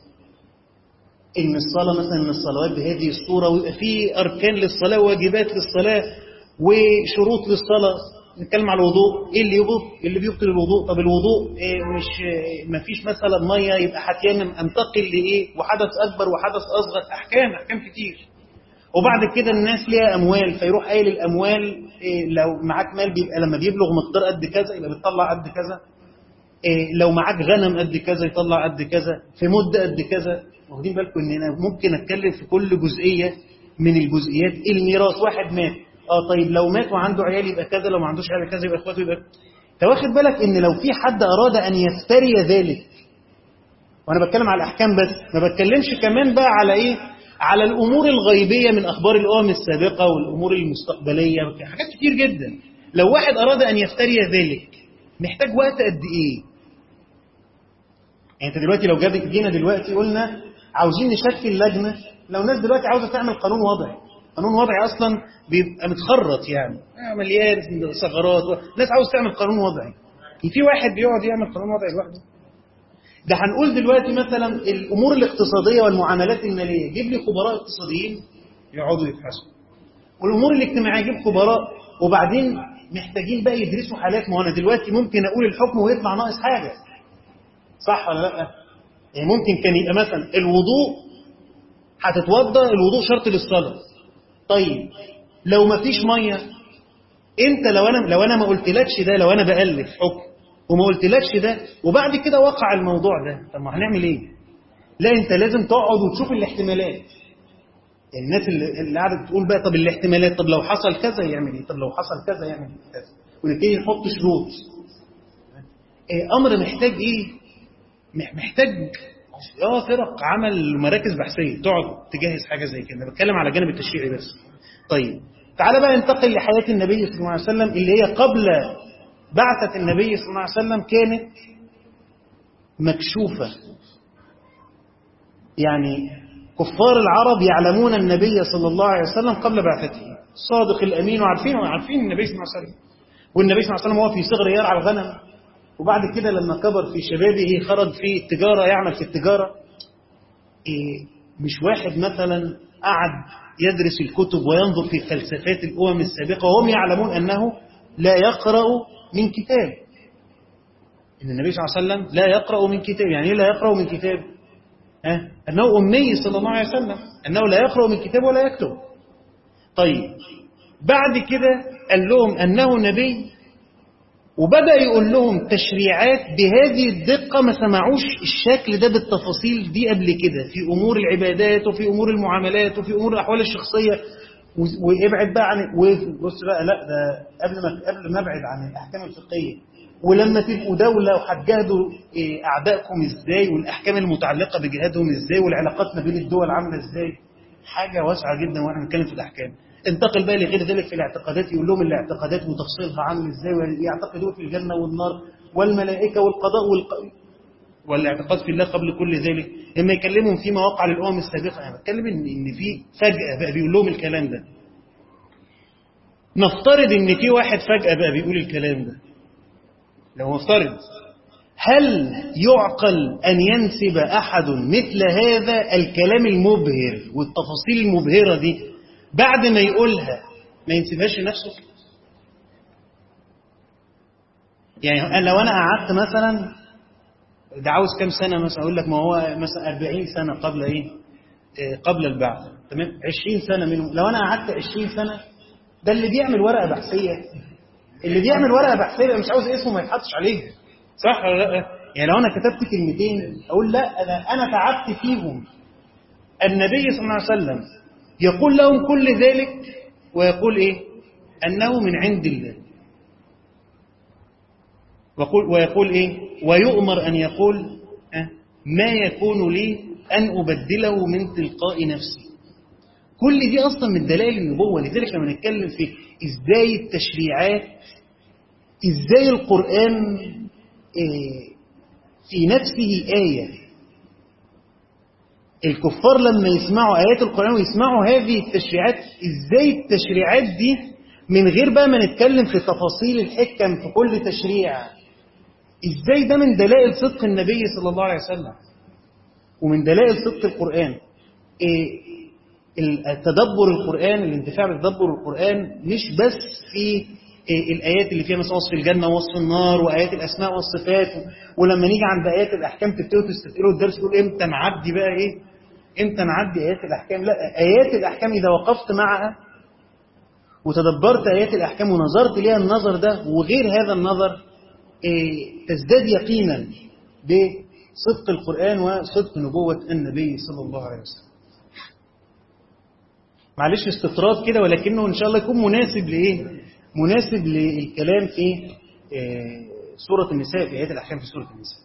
Speaker 1: إن الصلاة مثلا من الصلوات بهذه الصورة ويبقى فيه أركان للصلاة وواجبات للصلاة وشروط للصلاة نتكلم على الوضوء ايه اللي يبطل اللي بيبطل الوضوء طب الوضوء إيه مش ما فيش مثلا ميه يبقى هتيمم انتقل لايه وحدث اكبر وحدث اصغر احكام احكام كتير وبعد كده الناس ليها اموال فيروح قايل الاموال إيه لو معاك مال بيبقى لما بيبلغ مقدار قد كذا يبقى بتطلع قد كذا إيه لو معاك غنم قد كذا يطلع قد كذا في مده قد كذا واخدين بالكم ان انا ممكن اتكلم في كل جزئيه من الجزئيات الميراث واحد مات اه طيب لو مات وعنده عيال يبقى كذا لو ما عندوش عيال كذا يبقى اخواته يبقى انت واخد بالك ان لو في حد اراد ان يفتري ذلك وانا بتكلم على الاحكام بس ما بتكلمش كمان بقى على ايه على الامور الغيبيه من اخبار الامم السابقه والامور المستقبليه حاجات كتير جدا لو واحد اراد ان يفتري ذلك محتاج وقت قد ايه يعني انت دلوقتي لو جاب جينا دلوقتي قلنا عاوزين نشكل لجنه لو ناس دلوقتي عاوزه تعمل قانون وضعي قانون وضعي اصلا بيبقى متخرط يعني مليان ثغرات ناس عاوز تعمل قانون وضعي في واحد بيقعد يعمل قانون وضعي لوحده ده هنقول دلوقتي مثلا الامور الاقتصاديه والمعاملات الماليه جيب لي خبراء اقتصاديين يقعدوا يبحثوا والامور الاجتماعيه جيب خبراء وبعدين محتاجين بقى يدرسوا حالات ما انا دلوقتي ممكن اقول الحكم ويطلع ناقص حاجه صح ولا لا يعني ممكن كان يبقى مثلا الوضوء هتتوضا الوضوء شرط للصلاه طيب لو ما فيش ميه انت لو انا لو انا ما قلتلكش ده لو انا بالف حكم وما قلتلكش ده وبعد كده وقع الموضوع ده طب ما هنعمل ايه لا انت لازم تقعد وتشوف الاحتمالات الناس اللي, اللي قاعده بتقول بقى طب الاحتمالات طب لو حصل كذا يعمل ايه طب لو حصل كذا يعمل كذا ونبتدي نحط شروط إيه امر محتاج ايه محتاج اه فرق عمل مراكز بحثيه تقعد تجهز حاجه زي كده بتكلم على الجانب التشريعي بس طيب تعالى بقى ننتقل لحياه النبي صلى الله عليه وسلم اللي هي قبل بعثة النبي صلى الله عليه وسلم كانت مكشوفة يعني كفار العرب يعلمون النبي صلى الله عليه وسلم قبل بعثته الصادق الأمين وعارفين وعارفين النبي صلى الله عليه وسلم والنبي صلى الله عليه وسلم هو في صغر يرعى الغنم وبعد كده لما كبر في شبابه خرج في التجارة يعمل في التجارة إيه مش واحد مثلا قعد يدرس الكتب وينظر في فلسفات الأمم السابقة وهم يعلمون أنه لا يقرأ من كتاب إن النبي صلى الله عليه وسلم لا يقرأ من كتاب يعني لا يقرأ من كتاب أه؟ أنه أمي صلى الله عليه وسلم أنه لا يقرأ من كتاب ولا يكتب طيب بعد كده قال لهم أنه نبي وبدأ يقول لهم تشريعات بهذه الدقة ما سمعوش الشكل ده بالتفاصيل دي قبل كده في أمور العبادات وفي أمور المعاملات وفي أمور الأحوال الشخصية وابعد بقى عن بص بقى لا ده قبل ما قبل ما ابعد عن الاحكام الفقهيه ولما تبقوا دوله وهتجاهدوا اعدائكم ازاي والاحكام المتعلقه بجهادهم ازاي والعلاقات ما بين الدول عامله ازاي حاجه واسعه جدا واحنا بنتكلم في الاحكام انتقل بقى لغير ذلك في الاعتقادات يقول لهم الاعتقادات وتفصيلها عامل ازاي ويعتقدون في الجنه والنار والملائكه والقضاء والق... والاعتقاد في الله قبل كل ذلك لما يكلمهم فيما وقع للامم السابقه انا بتكلم ان ان في فجاه بقى بيقول لهم الكلام ده نفترض ان في واحد فجاه بقى بيقول الكلام ده لو نفترض هل يعقل ان ينسب احد مثل هذا الكلام المبهر والتفاصيل المبهره دي بعد ما يقولها ما ينسبهاش لنفسه يعني لو انا قعدت مثلا ده عاوز كام سنة مثلا أقول لك ما هو مثلا 40 سنة قبل إيه؟ إيه قبل البعث تمام 20 سنة منهم لو أنا قعدت 20 سنة ده اللي بيعمل ورقة بحثية اللي بيعمل ورقة بحثية مش عاوز اسمه ما يتحطش عليه صح ولا لا؟ يعني لو أنا كتبت كلمتين أقول لا أنا أنا تعبت فيهم النبي صلى الله عليه وسلم يقول لهم كل ذلك ويقول إيه؟ أنه من عند الله ويقول, ويقول إيه ويؤمر أن يقول أه ما يكون لي أن أبدله من تلقاء نفسي كل دي أصلا من دلائل النبوة لذلك لما نتكلم في إزاي التشريعات إزاي القرآن إيه في نفسه آية الكفار لما يسمعوا آيات القرآن ويسمعوا هذه التشريعات إزاي التشريعات دي من غير بقى ما نتكلم في تفاصيل الحكم في كل تشريع ازاي ده من دلائل صدق النبي صلى الله عليه وسلم ومن دلائل صدق القرآن إيه التدبر القرآن الانتفاع بتدبر القرآن مش بس في إيه الآيات اللي فيها مثلا وصف الجنة ووصف النار وآيات الأسماء والصفات ولما نيجي عند آيات الأحكام تبتدوا تستثقلوا الدرس تقول إمتى نعدي بقى إيه امتى نعدي آيات الأحكام لا آيات الأحكام إذا وقفت معها وتدبرت آيات الأحكام ونظرت ليها النظر ده وغير هذا النظر إيه تزداد يقينا بصدق القرآن وصدق نبوة النبي صلى الله عليه وسلم معلش استطراد كده ولكنه إن شاء الله يكون مناسب لإيه مناسب للكلام في إيه سورة النساء في آيات الأحكام في سورة النساء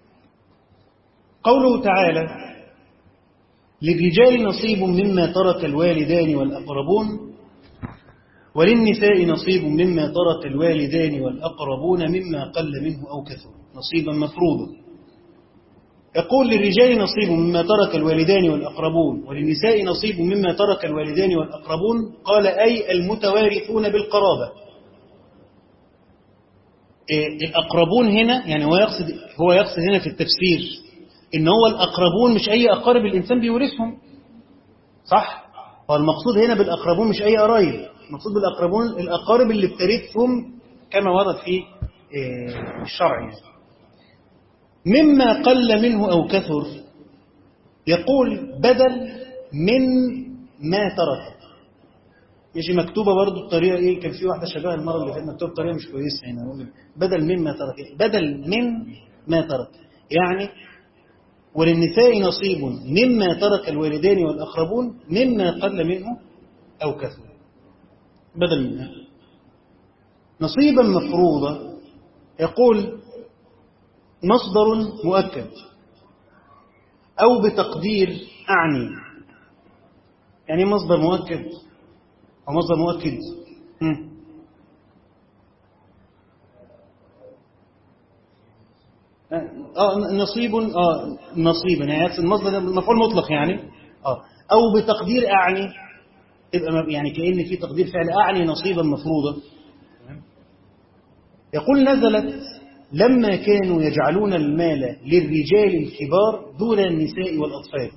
Speaker 1: قوله تعالى للرجال نصيب مما ترك الوالدان والأقربون وللنساء نصيب مما ترك الوالدان والأقربون مما قل منه أو كثر نصيبا مفروضا يقول للرجال نصيب مما ترك الوالدان والأقربون وللنساء نصيب مما ترك الوالدان والأقربون قال أي المتوارثون بالقرابة الأقربون هنا يعني هو يقصد هو يقصد هنا في التفسير إن هو الأقربون مش أي أقارب الإنسان بيورثهم صح؟ هو المقصود هنا بالأقربون مش أي قرايب المقصود بالأقربون الأقارب اللي بترثهم كما ورد في الشرع يعني. مما قل منه أو كثر يقول بدل من ما ترك يجي مكتوبة برضو بطريقة إيه كان في واحدة شباب المرة اللي فاتت مكتوبة بطريقة مش كويسة هنا بدل مما ترك بدل من ما ترك يعني وللنساء نصيب مما ترك الوالدان والأقربون مما قل منه أو كثر بدل منها نصيبا مفروضا يقول مصدر مؤكد أو بتقدير أعني يعني مصدر مؤكد أو مصدر مؤكد هم. آه نصيب آه نصيبا يعني المصدر مفعول مطلق يعني آه أو بتقدير أعني تبقى يعني كأن في تقدير فعل أعني نصيبا مفروضا يقول نزلت لما كانوا يجعلون المال للرجال الكبار دون النساء والأطفال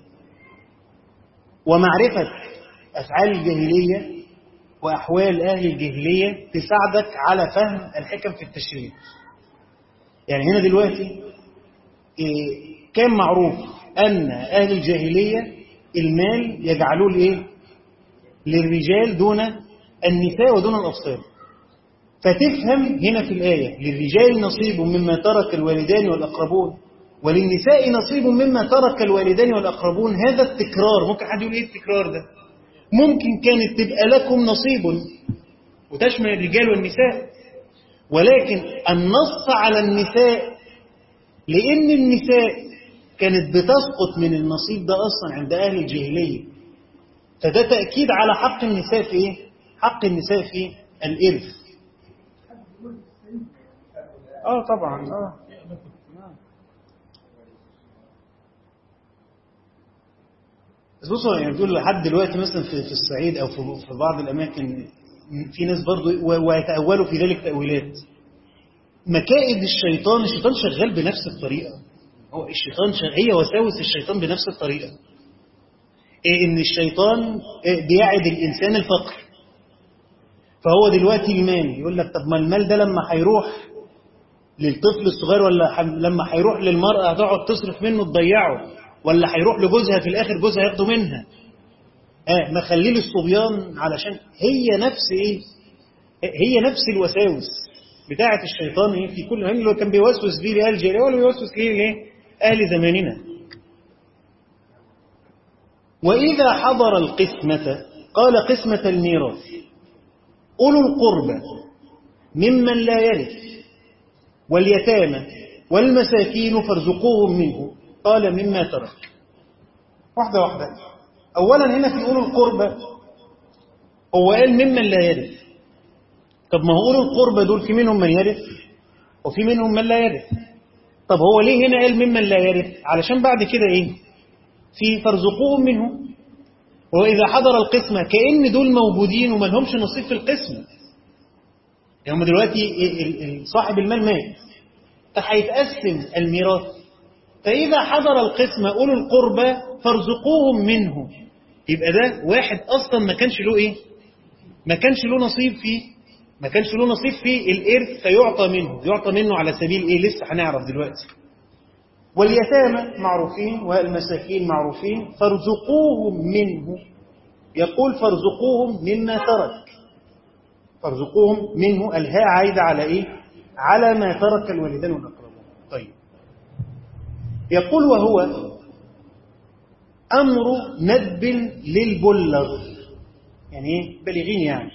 Speaker 1: ومعرفة أفعال الجاهلية وأحوال أهل الجاهلية تساعدك على فهم الحكم في التشريع يعني هنا دلوقتي كان معروف أن أهل الجاهلية المال يجعلوه لإيه؟ للرجال دون النساء ودون الأطفال فتفهم هنا في الآية للرجال نصيب مما ترك الوالدان والأقربون وللنساء نصيب مما ترك الوالدان والأقربون هذا التكرار ممكن حد يقول إيه التكرار ده ممكن كانت تبقى لكم نصيب وتشمل الرجال والنساء ولكن النص على النساء لأن النساء كانت بتسقط من النصيب ده أصلا عند أهل الجاهلية فده تأكيد على حق النساء في إيه؟ حق النساء في الإرث اه طبعا اه بس بصوا يعني بتقول لحد دلوقتي مثلا في, في الصعيد او في, في بعض الاماكن في ناس برضو ويتأولوا في ذلك تأويلات مكائد الشيطان الشيطان شغال بنفس الطريقة هو الشيطان شغال هي وساوس الشيطان بنفس الطريقة إيه ان الشيطان إيه بيعد الانسان الفقر فهو دلوقتي المال يقول لك طب ما المال ده لما هيروح للطفل الصغير ولا لما هيروح للمرأة هتقعد تصرف منه تضيعه ولا هيروح لجوزها في الآخر جوزها ياخده منها آه ما خليه للصبيان علشان هي نفس إيه هي نفس الوساوس بتاعة الشيطان إيه في كل اللي كان بيوسوس بيه لأهل الجاهلية ولا بيوسوس ليه ليه أهل زماننا وإذا حضر القسمة قال قسمة الميراث أولو القربى ممن لا يرث واليتامى والمساكين فارزقوهم منه قال مما ترك واحدة واحدة أولا هنا في أولو القربى هو قال ممن لا يرث طب ما هو أولو القربى دول في منهم من يرث وفي منهم من لا يرث طب هو ليه هنا قال ممن لا يرث علشان بعد كده إيه في فارزقوهم منه وإذا حضر القسمة كأن دول موجودين وما لهمش نصيب في القسمة يعني هم دلوقتي صاحب المال مات فهيتقسم الميراث فإذا حضر القسمة أولو القربى فارزقوهم منه يبقى ده واحد أصلا ما كانش له إيه ما كانش له نصيب فيه ما كانش له نصيب في الإرث فيعطى منه يعطى منه على سبيل إيه لسه هنعرف دلوقتي واليتامى معروفين والمساكين معروفين فارزقوهم منه يقول فارزقوهم مما ترك فارزقوهم منه الهاء عايدة على إيه؟ على ما ترك الوالدان والأقربون طيب يقول وهو أمر ندب للبلغ يعني إيه؟ بالغين يعني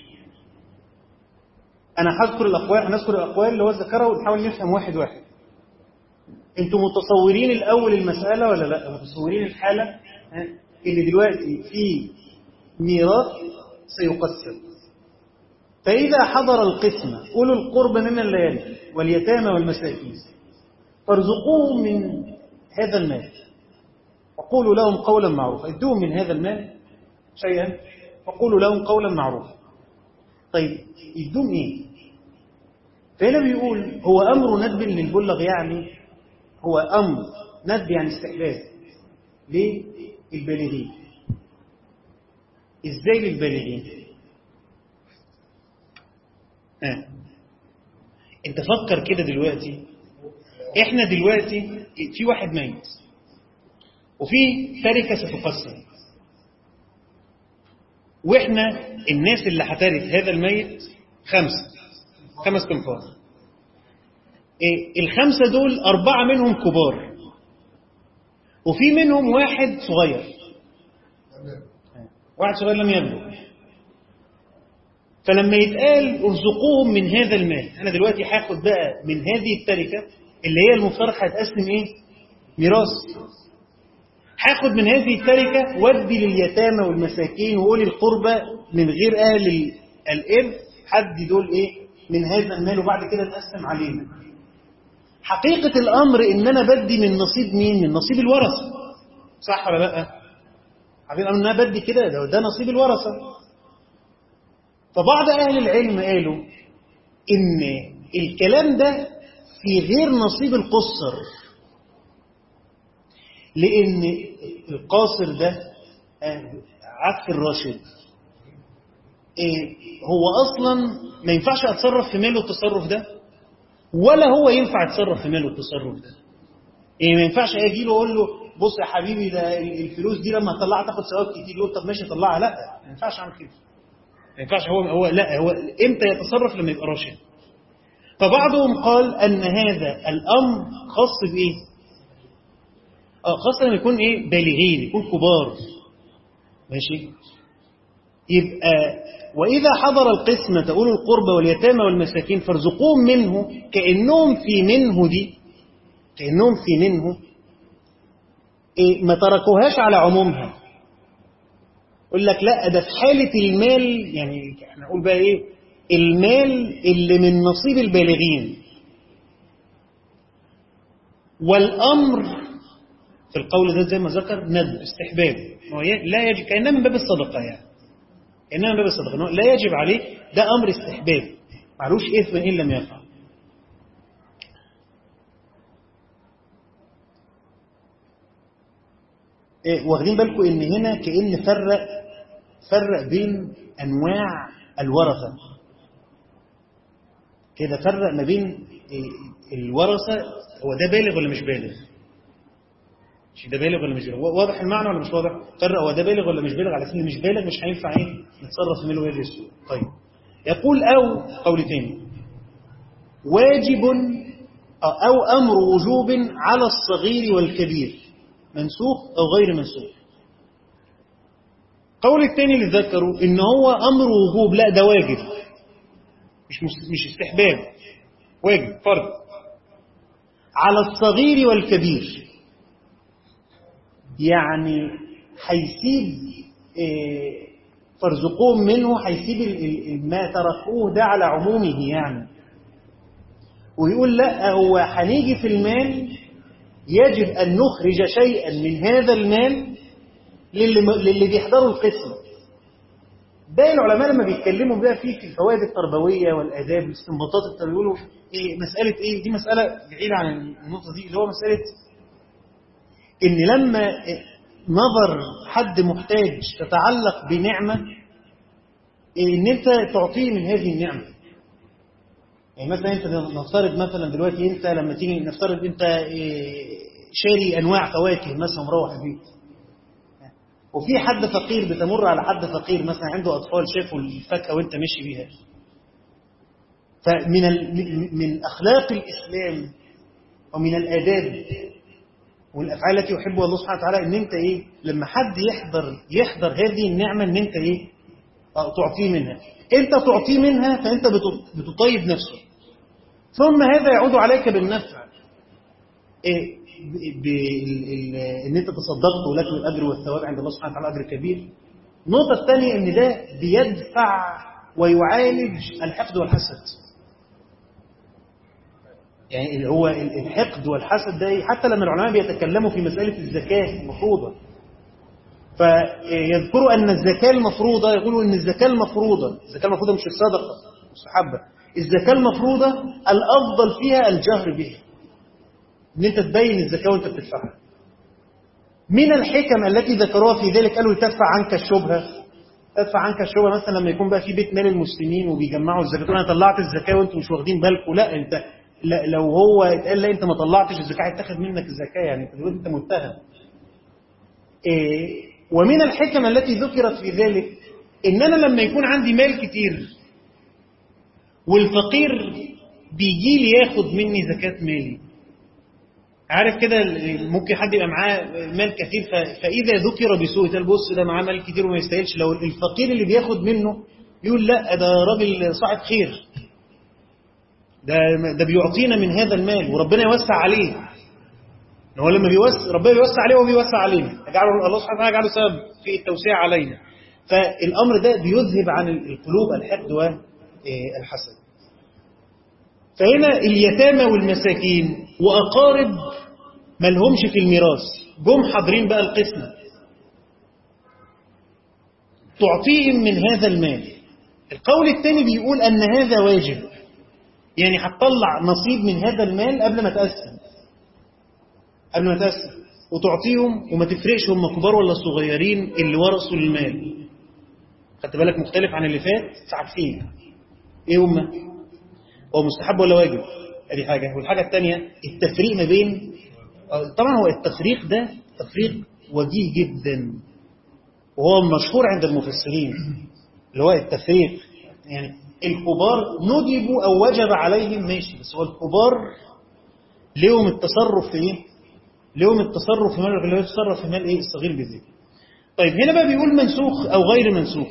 Speaker 1: أنا هذكر الأقوال هنذكر الأقوال اللي هو ذكرها ونحاول نفهم واحد واحد أنتم متصورين الأول المسألة ولا لا؟ متصورين الحالة اللي دلوقتي في ميراث سيقسم فإذا حضر القسمة أولو القرب من الليالي واليتامى والمساكين فارزقوهم من هذا المال وقولوا لهم قولا معروفا ادوهم من هذا المال شيئا وقولوا لهم قولا معروفا طيب يدوم ايه فهنا بيقول هو امر ندب للبلغ يعني هو امر ندب يعني استحباب للبالغين ازاي للبالغين آه. انت فكر كده دلوقتي احنا دلوقتي في واحد ميت وفي تركه ستقسم واحنا الناس اللي هترث هذا الميت خمسه خمس تنفار إيه الخمسه دول اربعه منهم كبار وفي منهم واحد صغير واحد صغير لم يبلغ فلما يتقال ارزقوهم من هذا المال انا دلوقتي هاخد بقى من هذه التركه اللي هي المفترض هتقسم ايه ميراث هاخد من هذه التركه وادي لليتامى والمساكين واولي القربى من غير اهل الارث حد دول ايه من هذا المال وبعد كده نقسم علينا حقيقه الامر ان انا بدي من نصيب مين من نصيب الورثه صح ولا لا حقيقه ان انا بدي كده ده, ده نصيب الورثه فبعض أهل العلم قالوا إن الكلام ده في غير نصيب القصر لأن القاصر ده عكس الراشد هو أصلا ما ينفعش أتصرف في ماله التصرف ده ولا هو ينفع يتصرف في ماله التصرف ده يعني ما ينفعش أجي له أقول له بص يا حبيبي ده الفلوس دي لما طلعها تاخد ثواب كتير يقول طب ماشي طلعها لا ما ينفعش أعمل كده ما ينفعش هو هو لا هو امتى يتصرف لما يبقى راشد فبعضهم قال ان هذا الامر خاص بايه اه خاص لما يكون ايه بالغين يكون كبار ماشي يبقى واذا حضر القسمه اولو القربى واليتامى والمساكين فارزقوهم منه كانهم في منه دي كانهم في منه إيه ما تركوهاش على عمومها يقول لك لا ده في حالة المال يعني احنا نقول بقى ايه المال اللي من نصيب البالغين والأمر في القول ده زي ما ذكر ندب استحباب لا يجب كأنها من باب الصدقة يعني كأنها من باب الصدقة لا يجب عليه ده أمر استحباب معلوش إثم إن لم يفعل إيه واخدين بالكم ان هنا كأن فرق فرق بين انواع الورثه كده فرق ما بين الورثه هو ده بالغ ولا مش بالغ مش ده بالغ ولا مش بالغ واضح المعنى ولا مش واضح فرق هو ده بالغ ولا مش بالغ على سن مش بالغ مش هينفع ايه نتصرف في ماله هذه السوء طيب يقول او قول تاني واجب او امر وجوب على الصغير والكبير منسوخ أو غير منسوخ قول الثاني اللي ذكروا إن هو أمر وجوب لا ده واجب مش مش استحباب واجب فرض على الصغير والكبير يعني هيسيب إيه فارزقوهم منه هيسيب ما تركوه ده على عمومه يعني ويقول لا هو هنيجي في المال يجب أن نخرج شيئا من هذا المال للي, للي بيحضروا القسم باقي العلماء لما بيتكلموا بقى فيه في الفوائد التربوية والآداب والاستنباطات التربوية يقولوا إيه مسألة إيه دي مسألة بعيدة عن النقطة دي اللي هو مسألة إن لما نظر حد محتاج تتعلق بنعمة إن أنت تعطيه من هذه النعمة يعني مثلا انت نفترض مثلا دلوقتي انت لما تيجي نفترض انت شاري أنواع فواكه مثلا مروح البيت وفي حد فقير بتمر على حد فقير مثلا عنده أطفال شافوا الفاكهة وانت ماشي بيها فمن من أخلاق الإسلام ومن الآداب والأفعال التي يحبها الله سبحانه وتعالى إن أنت إيه لما حد يحضر يحضر هذه النعمة إن أنت إيه تعطيه منها أنت تعطيه منها فأنت بتطيب نفسه ثم هذا يعود عليك بالنفع إيه بإن أنت تصدقت ولك الأجر والثواب عند الله سبحانه وتعالى أجر كبير النقطة الثانية إن ده بيدفع ويعالج الحقد والحسد يعني هو الحقد والحسد ده حتى لما العلماء بيتكلموا في مسألة الزكاة المفروضة فيذكروا أن الزكاة المفروضة يقولوا أن الزكاة المفروضة الزكاة المفروضة مش الصدقة مستحبة الزكاة المفروضة الأفضل فيها الجهر بها ان انت تبين الزكاة وانت بتدفعها من الحكم التي ذكروها في ذلك قالوا تدفع عنك الشبهة تدفع عنك الشبهة مثلا لما يكون بقى في بيت مال المسلمين وبيجمعوا الزكاة انا طلعت الزكاة وانتم مش واخدين بالكم لا انت لا لو هو اتقال لا انت ما طلعتش الزكاة هيتاخد منك الزكاة يعني انت دلوقتي انت متهم إيه ومن الحكم التي ذكرت في ذلك ان انا لما يكون عندي مال كتير والفقير بيجي لي ياخد مني زكاة مالي عارف كده ممكن حد يبقى معاه مال كتير فإذا ذكر بسوء تقول بص ده معاه مال كتير وما يستاهلش لو الفقير اللي بياخد منه يقول لا ده راجل صاحب خير ده ده بيعطينا من هذا المال وربنا يوسع عليه هو لما بيوسع ربنا بيوسع عليه وبيوسع علينا يجعله الله سبحانه وتعالى يجعله سبب في التوسيع علينا فالأمر ده بيذهب عن القلوب الحقد والحسد فهنا اليتامى والمساكين وأقارب ما لهمش في الميراث جم حاضرين بقى القسمة تعطيهم من هذا المال القول الثاني بيقول أن هذا واجب يعني هتطلع نصيب من هذا المال قبل ما تقسم قبل ما تقسم وتعطيهم وما تفرقش هم كبار ولا صغيرين اللي ورثوا المال خدت بالك مختلف عن اللي فات عارفين ايه هم هو مستحب ولا واجب ادي حاجة والحاجة الثانية التفريق ما بين طبعا هو التفريق ده تفريق وجيه جدا وهو مشهور عند المفسرين اللي هو التفريق يعني الكبار ندبوا أو وجب عليهم ماشي بس هو الكبار ليهم التصرف في ايه ليهم التصرف في مال اللي هو يتصرف في مال ايه الصغير بذلك طيب هنا بقى بيقول منسوخ أو غير منسوخ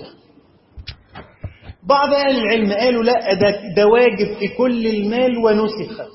Speaker 1: بعض أهل العلم قالوا لا ده, ده واجب في كل المال ونسخت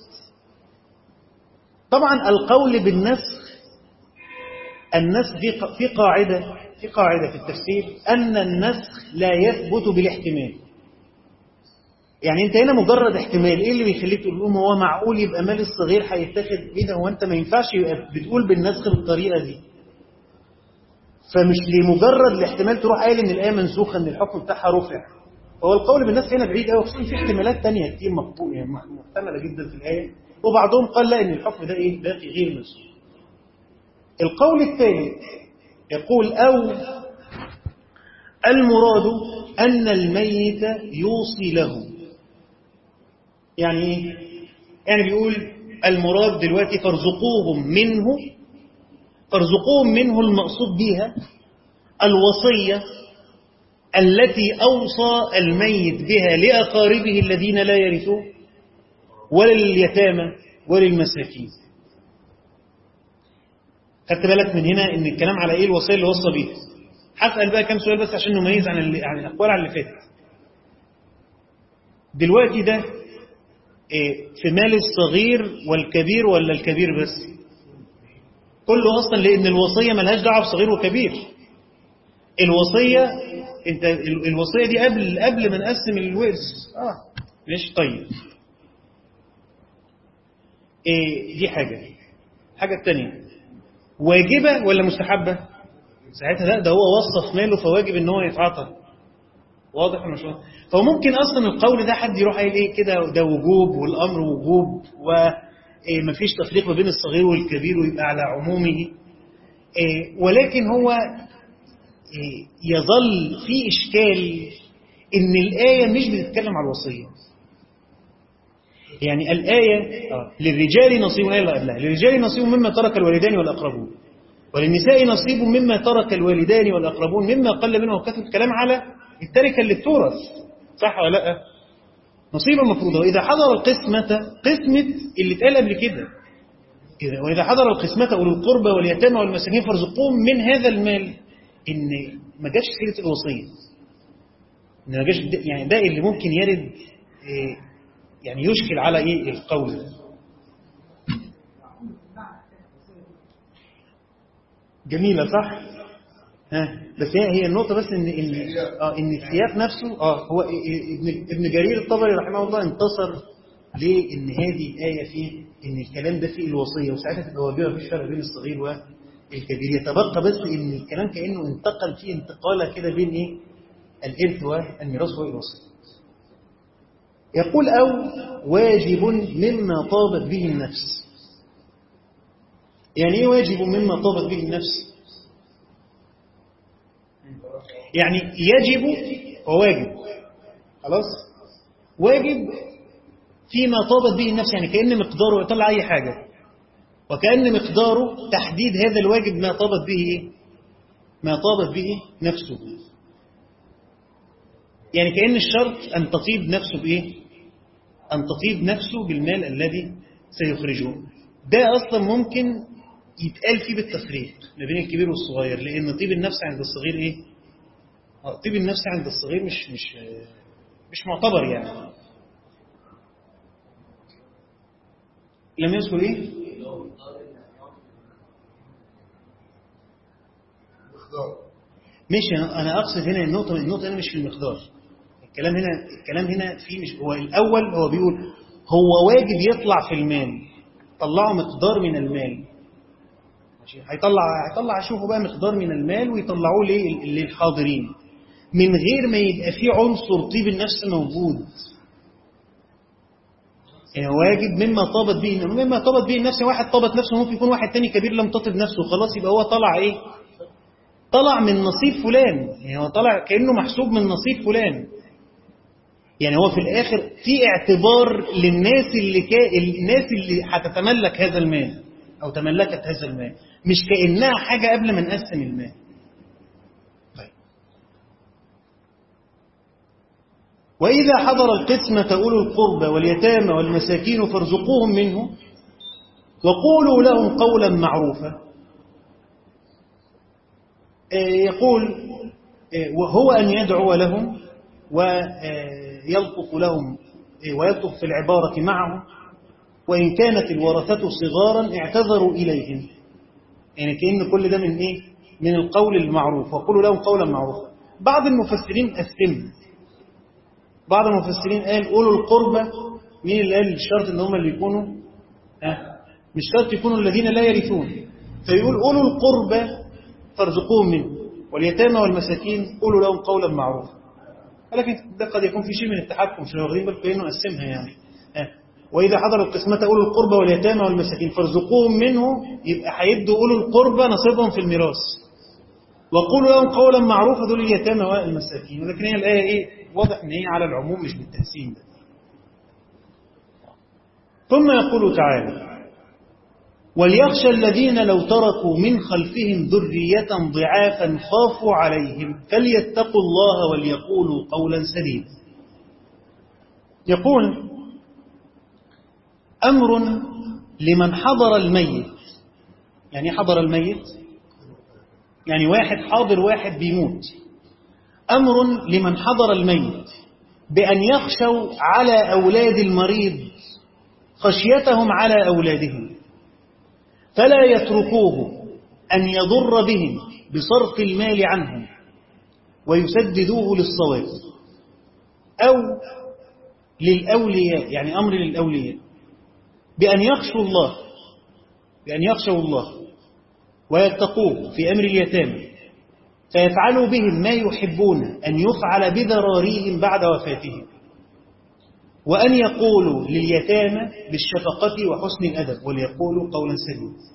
Speaker 1: طبعا القول بالنسخ النسخ في قاعدة في قاعدة في التفسير أن النسخ لا يثبت بالاحتمال يعني انت هنا مجرد احتمال ايه اللي بيخليك تقول لهم هو معقول يبقى مال الصغير هيتاخد ايه ده هو انت ما ينفعش يبقى بتقول بالنسخ بالطريقه دي فمش لمجرد الاحتمال تروح قايل ان الايه منسوخه ان الحكم بتاعها رفع هو القول بالنسخ هنا بعيد قوي خصوصا في احتمالات تانية كتير مقبول يعني محتمله جدا في الايه وبعضهم قال لا ان الحكم ده ايه باقي غير منسوخ القول الثاني يقول او المراد ان الميت يوصي له يعني ايه يعني بيقول المراد دلوقتي فارزقوهم منه فارزقوهم منه المقصود بها الوصية التي أوصى الميت بها لأقاربه الذين لا يرثون ولا لليتامى ولا للمساكين خدت بالك من هنا ان الكلام على ايه الوصية اللي وصى بيها هسأل بقى كام سؤال بس عشان نميز عن عن الأقوال على اللي فاتت دلوقتي ده إيه في مال الصغير والكبير ولا الكبير بس كله أصلا لأن الوصية ملهاش دعوة بصغير وكبير الوصية انت الوصية دي قبل قبل ما نقسم الورث اه ماشي طيب إيه دي حاجة حاجة الثانية واجبة ولا مستحبة ساعتها لا ده هو وصف ماله فواجب ان هو يتعاطى واضح ولا مش واضح فممكن اصلا القول ده حد يروح قايل ايه كده ده وجوب والامر وجوب ومفيش تفريق ما بين الصغير والكبير ويبقى على عمومه ولكن هو يظل في اشكال ان الايه مش بتتكلم على الوصيه يعني الآية للرجال نصيب الآية اللي قبلها للرجال نصيب مما ترك الوالدان والأقربون وللنساء نصيب مما ترك الوالدان والأقربون مما قل منه وكثر الكلام على التركة اللي بتورث صح ولا لا نصيبا مفروضة وإذا حضر القسمة قسمة اللي اتقال قبل كده إذا- وإذا حضر القسمة أولو القربى واليتامى والمساكين فارزقوهم من هذا المال إن ما جاش سيرة الوصية إن ما جاش ده- يعني ده اللي ممكن يرد إيه، يعني يشكل على إيه القول ده. جميلة صح؟ ها بس هي هي النقطة بس إن إن آه إن السياق نفسه آه هو ابن ابن جرير الطبري رحمه الله انتصر لإن هذه الآية فيه إن الكلام ده فيه الوصية وساعتها تبقى واجبة مفيش فرق بين الصغير والكبير يتبقى بس إن الكلام كأنه انتقل فيه انتقالة كده بين إيه الإرث والميراث والوصية يقول أو واجب مما طابت به النفس يعني ايه واجب مما طابت به النفس يعني يجب وواجب خلاص واجب فيما طابت به النفس يعني كأن مقداره يطلع أي حاجة وكأن مقداره تحديد هذا الواجب ما طابت به إيه؟ ما طابت به نفسه يعني كأن الشرط أن تطيب نفسه بإيه أن تطيب نفسه بالمال الذي سيخرجه ده أصلا ممكن يتقال فيه بالتفريق ما بين الكبير والصغير لأن طيب النفس عند الصغير إيه آه، طيب النفس عند الصغير مش مش مش معتبر يعني لم يذكر إيه مش أنا أنا أقصد هنا النقطة النقطة هنا مش في المقدار الكلام هنا الكلام هنا في مش هو الأول هو بيقول هو واجب يطلع في المال طلعوا مقدار من المال ماشي هيطلع هيطلع شوفوا بقى مقدار من المال ويطلعوه ليه للحاضرين من غير ما يبقى فيه عنصر طيب النفس موجود يعني واجب مما طابت به مما طابت به النفس واحد طابت نفسه ممكن يكون واحد تاني كبير لم تطب نفسه خلاص يبقى هو طلع ايه طلع من نصيب فلان يعني هو طلع كأنه محسوب من نصيب فلان يعني هو في الآخر في اعتبار للناس اللي كا... الناس اللي هتتملك هذا المال أو تملكت هذا المال مش كأنها حاجة قبل ما نقسم المال طيب وإذا حضر القسمة أولو القربى واليتامى والمساكين فارزقوهم منه وقولوا لهم قولا معروفا يقول وهو أن يدعو لهم ويلطف لهم ويلطف في العبارة معهم وإن كانت الورثة صغارا اعتذروا إليهم يعني كأن كل ده من إيه؟ من القول المعروف وقولوا لهم قولا معروفا بعض المفسرين قسم بعض المفسرين قال أولو القربة مين اللي قال الشرط إن هم اللي يكونوا ها مش شرط يكونوا الذين لا يرثون فيقول أولو القربة فارزقوهم منه واليتامى والمساكين قولوا لهم قولا معروفا ولكن ده قد يكون في شيء من التحكم مش واخدين بالكم انه نقسمها يعني ها. واذا حضروا القسمه اولو القربى واليتامى والمساكين فارزقوهم منه يبقى هيدوا اولو القربى نصيبهم في الميراث وقولوا لهم قولا معروفا دول اليتامى والمساكين ولكن هي الايه ايه واضح ان هي على العموم مش بالتقسيم ده ثم يقول تعالى وليخشى الذين لو تركوا من خلفهم ذرية ضعافا خافوا عليهم فليتقوا الله وليقولوا قولا سديدا يقول أمر لمن حضر الميت يعني حضر الميت يعني واحد حاضر واحد بيموت أمر لمن حضر الميت بأن يخشوا على أولاد المريض خشيتهم على أولادهم فلا يتركوه أن يضر بهم بصرف المال عنهم ويسددوه للصواب أو للأولياء يعني أمر للأولياء بأن يخشوا الله بأن يخشوا الله ويتقوه في أمر اليتامى فيفعلوا بهم ما يحبون أن يفعل بذراريهم بعد وفاتهم وأن يقولوا لليتامى بالشفقة وحسن الأدب وليقولوا قولا سديدا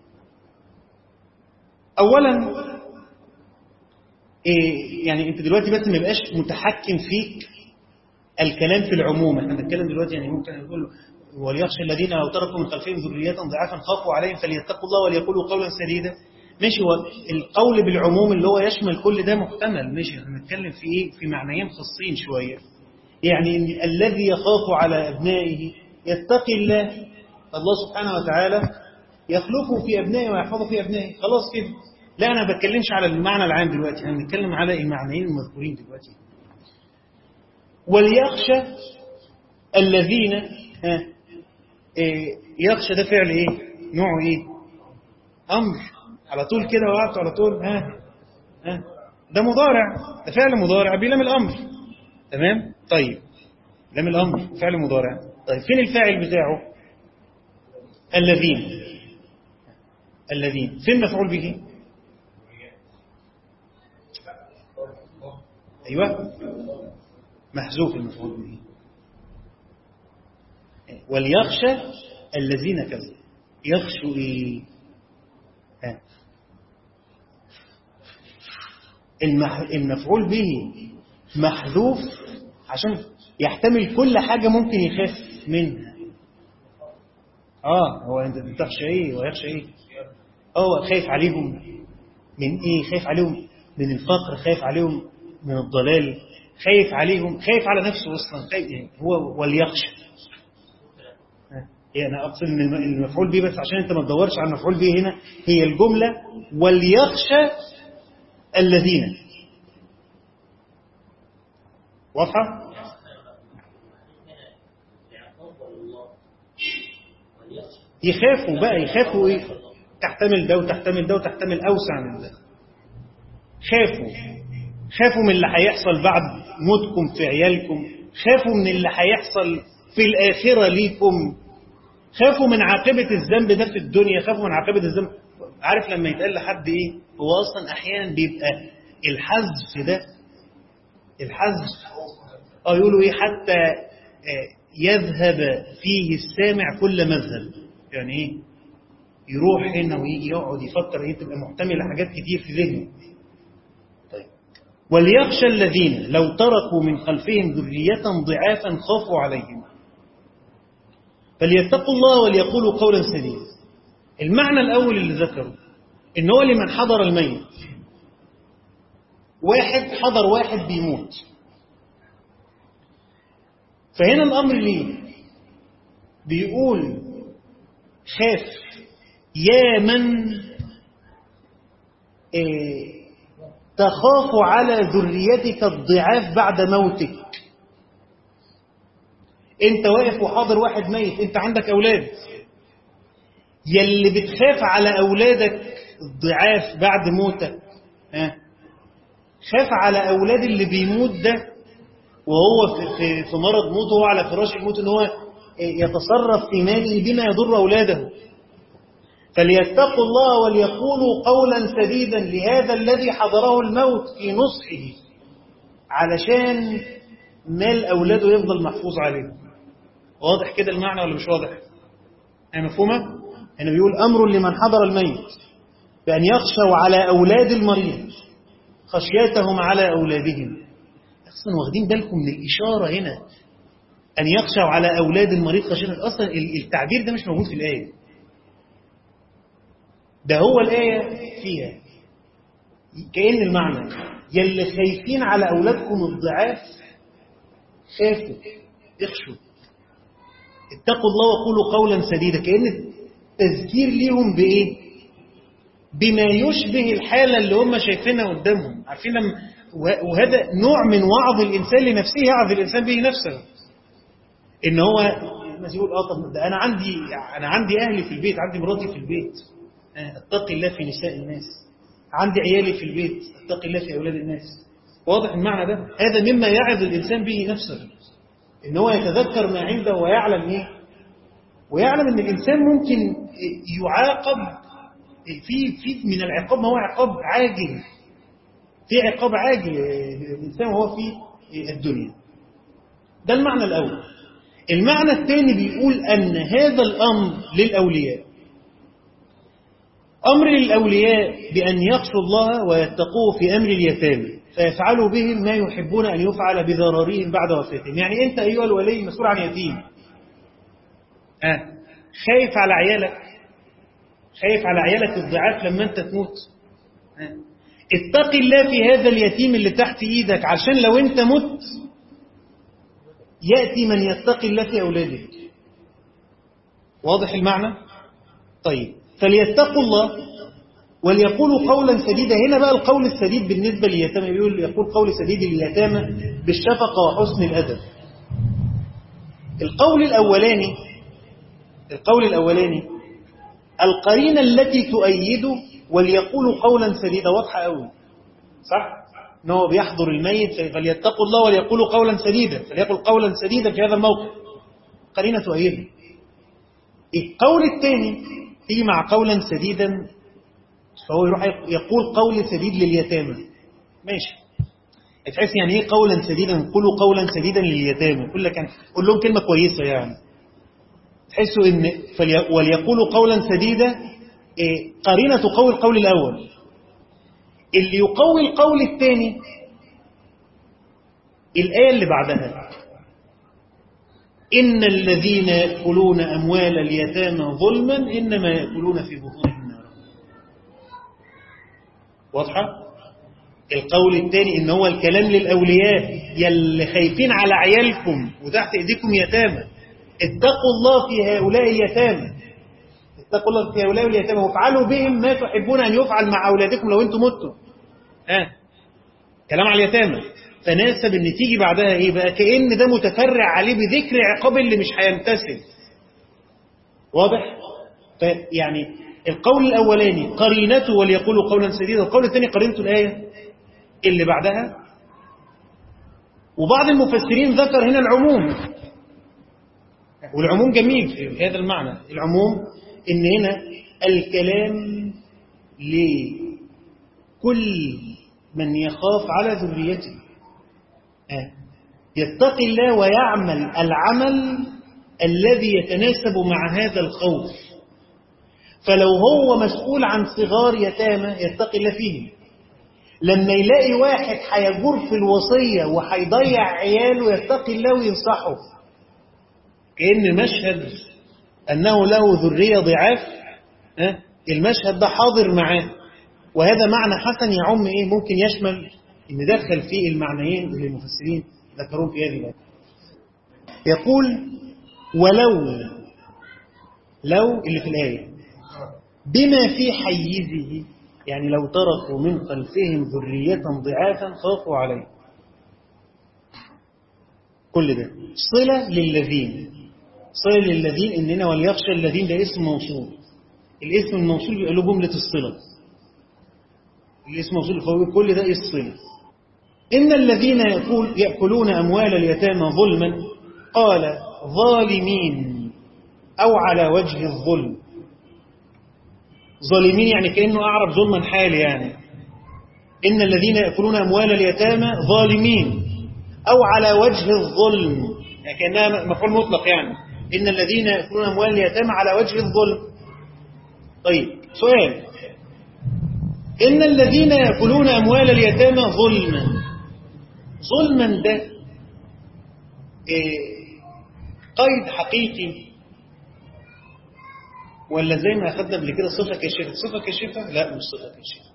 Speaker 1: أولا إيه يعني أنت دلوقتي بس ما يبقاش متحكم فيك الكلام في العموم احنا بنتكلم دلوقتي يعني ممكن نقول وليخشى الذين لو تركوا من خلفهم ذرية ضعافا خافوا عليهم فليتقوا الله وليقولوا قولا سديدا ماشي هو القول بالعموم اللي هو يشمل كل ده محتمل ماشي احنا بنتكلم في ايه في معنيين خاصين شويه يعني إن الذي يخاف على ابنائه يتقي الله الله سبحانه وتعالى يخلقه في ابنائه ويحفظه في ابنائه خلاص كده لا انا ما بتكلمش على المعنى العام دلوقتي انا بنتكلم على المعنيين المذكورين دلوقتي وليخشى الذين ها إيه يخشى ده فعل ايه نوعه ايه امر على طول كده وقعت على طول ها ها ده مضارع ده فعل مضارع بلام الامر تمام طيب لام الامر فعل مضارع طيب فين الفاعل بتاعه الذين الذين فين مفعول به ايوه محذوف المفعول به وليخشى الذين كذبوا يخشوا ايه ها. المح... المفعول به محذوف عشان يحتمل كل حاجة ممكن يخاف منها اه هو انت بتخشى ايه ويخشى ايه اه خايف عليهم من ايه خايف عليهم من الفقر خايف عليهم من الضلال خايف عليهم خايف على نفسه اصلا خايف يعني هو وليخشى يعني انا اقصد ان المفعول به بس عشان انت ما تدورش على المفعول به هنا هي الجمله وليخشى الذين واضحه يخافوا بقى يخافوا ايه تحتمل ده وتحتمل ده وتحتمل اوسع من ده خافوا خافوا من اللي هيحصل بعد موتكم في عيالكم خافوا من اللي هيحصل في الآخرة ليكم خافوا من عاقبة الذنب ده في الدنيا خافوا من عاقبة الذنب عارف لما يتقال لحد ايه هو اصلا احيانا بيبقى الحذف ده الحذف اه يقولوا ايه حتى يذهب فيه السامع كل مذهب يعني ايه يروح هنا ويجي يقعد يفكر ايه تبقى محتمله حاجات كتير في ذهنه طيب وليخشى الذين لو تركوا من خلفهم ذرية ضعافا خافوا عليهم فليتقوا الله وليقولوا قولا سديدا المعنى الأول اللي ذكره إن هو لمن حضر الميت واحد حضر واحد بيموت فهنا الأمر ليه بيقول خاف يا من إيه تخاف على ذريتك الضعاف بعد موتك انت واقف وحاضر واحد ميت انت عندك اولاد يلي بتخاف على اولادك الضعاف بعد موتك ها خاف على اولاد اللي بيموت ده وهو في, في, في مرض موت وهو على فراش الموت ان هو يتصرف في ماله بما يضر اولاده فليتقوا الله وليقولوا قولا سديدا لهذا الذي حضره الموت في نصحه علشان مال أولاده يفضل محفوظ عليه واضح كده المعنى ولا مش واضح يعني مفهومة هنا بيقول أمر لمن حضر الميت بأن يخشوا على أولاد المريض خشيتهم على أولادهم أصلا واخدين بالكم من الإشارة هنا أن يخشوا على أولاد المريض خشيتهم أصلا التعبير ده مش موجود في الآية ده هو الآية فيها كأن المعنى يلي خايفين على أولادكم الضعاف خافوا اخشوا اتقوا الله وقولوا قولا سديدا كأن تذكير ليهم بإيه بما يشبه الحالة اللي هم شايفينها قدامهم عارفين لما وهذا نوع من وعظ الإنسان لنفسه يعظ الإنسان به نفسه إن هو الناس يقول اه طب ده أنا عندي أنا عندي أهلي في البيت عندي مراتي في البيت اتقي الله في نساء الناس عندي عيالي في البيت اتقي الله في أولاد الناس واضح المعنى ده هذا مما يعظ الإنسان به نفسه إن هو يتذكر ما عنده ويعلم إيه ويعلم أن الإنسان ممكن يعاقب في في من العقاب ما هو عقاب عاجل في عقاب عاجل الإنسان وهو في الدنيا ده المعنى الأول المعنى الثاني بيقول أن هذا الأمر للأولياء أمر للأولياء بأن يخشوا الله ويتقوه في أمر اليتامى فيفعلوا بهم ما يحبون أن يفعل بذراريهم بعد وفاتهم يعني أنت أيها الولي مسؤول عن يتيم آه. خايف على عيالك خايف على عيالك الضعاف لما أنت تموت آه. اتق الله في هذا اليتيم اللي تحت إيدك عشان لو أنت مت يأتي من يتقي الله في أولادك واضح المعنى؟ طيب فليتقوا الله وليقولوا قولا سديدا هنا بقى القول السديد بالنسبة لليتامى بيقول يقول قول سديد لليتامى بالشفقة وحسن الأدب القول الأولاني القول الأولاني القرينة التي تؤيده وليقولوا قولا سديدا واضحة قوي صح؟ ان هو بيحضر الميت فليتقوا الله وليقولوا قولا سديدا فليقل قولا سديدا في هذا الموقف قرينة تؤيده القول الثاني تيجي مع قولا سديدا فهو يروح يقول قول سديد لليتامى ماشي تحس يعني ايه قولا سديدا قولوا قولا سديدا لليتامى يقول لك قول لهم كلمه كويسه يعني تحسوا ان وليقولوا قولا سديدا إيه قرينه قول القول الاول اللي يقوي القول الثاني الايه اللي بعدها إن الذين يأكلون أموال اليتامى ظلما إنما يأكلون في بطونهم نارا واضحة؟ القول الثاني إن هو الكلام للأولياء يلي خايفين على عيالكم وتحت إيديكم يتامى اتقوا الله في هؤلاء اليتامى اتقوا الله في هؤلاء اليتامى وافعلوا بهم ما تحبون أن يفعل مع أولادكم لو أنتم متوا آه. كلام على اليتامى فناسب ان تيجي بعدها ايه بقى كأن ده متفرع عليه بذكر عقاب اللي مش هيمتثل واضح فيعني القول الاولاني قرينته وليقولوا قولا سديدا القول الثاني قرينته الايه اللي بعدها وبعض المفسرين ذكر هنا العموم والعموم جميل في هذا المعنى العموم ان هنا الكلام لكل من يخاف على ذريته يتقي الله ويعمل العمل الذي يتناسب مع هذا الخوف فلو هو مسؤول عن صغار يتامى يتقي الله فيهم لما يلاقي واحد هيجور في الوصية وهيضيع عياله يتقي الله وينصحه كأن مشهد أنه له ذرية ضعاف المشهد ده حاضر معاه وهذا معنى حسن يعم إيه ممكن يشمل إن دخل فيه المعنيين اللي المفسرين ذكروه في هذه الآية يقول ولو لو اللي في الآية بما في حيزه يعني لو تركوا من خلفهم ذرية ضعافا خافوا عليه كل ده صلة للذين صلة للذين إننا وليخشى الذين ده اسم موصول الاسم الموصول بيبقى له جملة الصلة الاسم موصول فهو كل ده الصلة إن الذين يقول يأكلون أموال اليتامى ظلما قال ظالمين أو على وجه الظلم ظالمين يعني كأنه أعرب ظلما حال يعني إن الذين يأكلون أموال اليتامى ظالمين أو على وجه الظلم يعني كأنها مفعول مطلق يعني إن الذين يأكلون أموال اليتامى على وجه الظلم طيب سؤال إن الذين يأكلون أموال اليتامى ظلما ظلما ده إيه قيد حقيقي ولا زي ما أخذنا قبل كده صفة كاشفة صفة كاشفة لا مش صفة كاشفة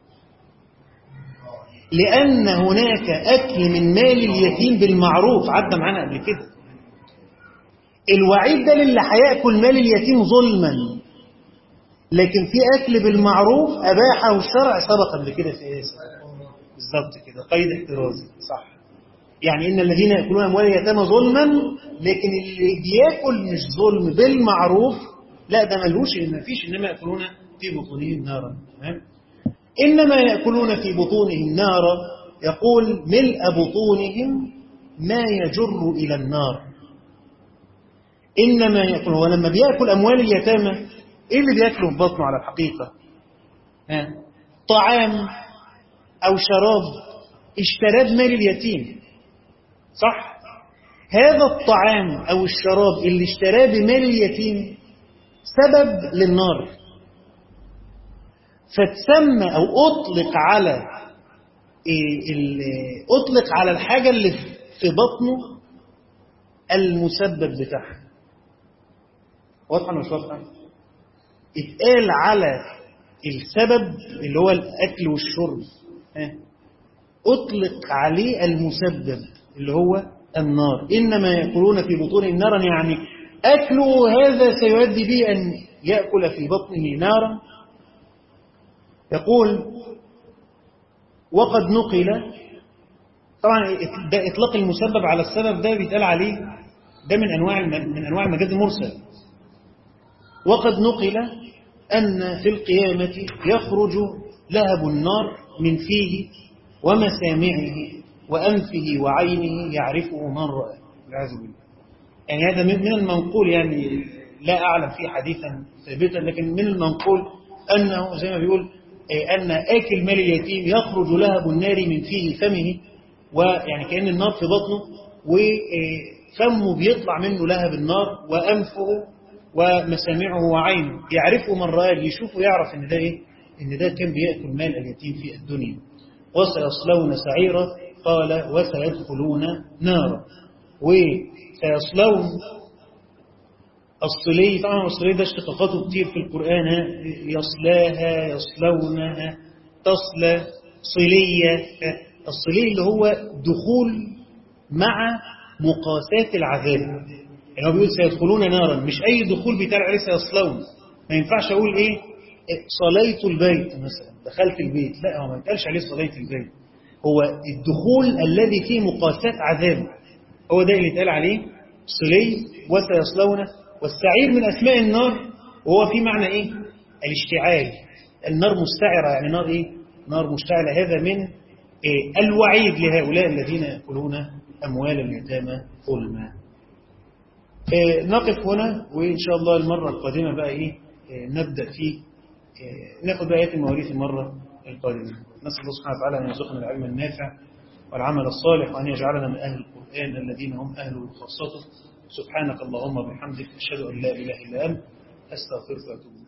Speaker 1: لأن هناك أكل من مال اليتيم بالمعروف عدى معانا قبل كده الوعيد ده للي هياكل مال اليتيم ظلما لكن في أكل بالمعروف أباحه الشرع سبق قبل كده في إيه بالظبط كده قيد احترازي صح يعني إن الذين يأكلون أموال اليتامى ظلما لكن اللي بياكل مش ظلم بالمعروف لا ده ملهوش إن مفيش إنما يأكلون في بطونهم نارا تمام إنما يأكلون في بطونهم نارا يقول ملء بطونهم ما يجر إلى النار إنما يأكل ولما بيأكل أموال اليتامى إيه اللي بيأكله في بطنه على الحقيقة ها؟ طعام أو شراب اشتراه مال اليتيم صح هذا الطعام أو الشراب اللي اشتراه بمال اليتيم سبب للنار فتسمى أو أطلق على أطلق على الحاجة اللي في بطنه المسبب بتاعها واضحة مش واضحة اتقال على السبب اللي هو الأكل والشرب أطلق عليه المسبب اللي هو النار إنما يأكلون في بطون نارا يعني أكله هذا سيؤدي به أن يأكل في بطنه نارا يقول وقد نقل طبعا ده إطلاق المسبب على السبب ده بيتقال عليه ده من أنواع من أنواع المجاز المرسل وقد نقل أن في القيامة يخرج لهب النار من فيه ومسامعه وأنفه وعينه يعرفه من رأى والعياذ بالله يعني هذا من المنقول يعني لا أعلم فيه حديثا ثابتا لكن من المنقول أنه زي ما بيقول أن آكل مال اليتيم يخرج لهب النار من فيه فمه ويعني كأن النار في بطنه وفمه بيطلع منه لهب النار وأنفه ومسامعه وعينه يعرفه من رأى يشوفه يعرف إن ده إيه إن ده كان بيأكل مال اليتيم في الدنيا وسيصلون سعيرا قال وسيدخلون نارا وسيصلون الصلي طبعا الصلي ده اشتقاقاته كتير في القرآن يصلاها يصلونها تصلى صلية الصلي اللي هو دخول مع مقاسات العذاب يعني هو بيقول سيدخلون نارا مش أي دخول بيتقال عليه سيصلون ما ينفعش أقول إيه صليت البيت مثلا دخلت البيت لا هو ما يتقالش عليه صليت البيت هو الدخول الذي فيه مقاسات عذاب هو ده اللي اتقال عليه صلي وسيصلون والسعير من أسماء النار وهو في معنى إيه الاشتعال النار مستعرة يعني نار إيه نار مشتعلة هذا من إيه الوعيد لهؤلاء الذين يأكلون أموال اليتامى ظلما إيه نقف هنا وإن شاء الله المرة القادمة بقى إيه, إيه نبدأ في إيه ناخد بآيات المواريث المرة القادمة نسأل الله سبحانه وتعالى أن يرزقنا العلم النافع والعمل الصالح وأن يجعلنا من أهل القرآن الذين هم أهله وخاصته سبحانك اللهم وبحمدك أشهد أن لا إله إلا أنت أستغفرك وأتوب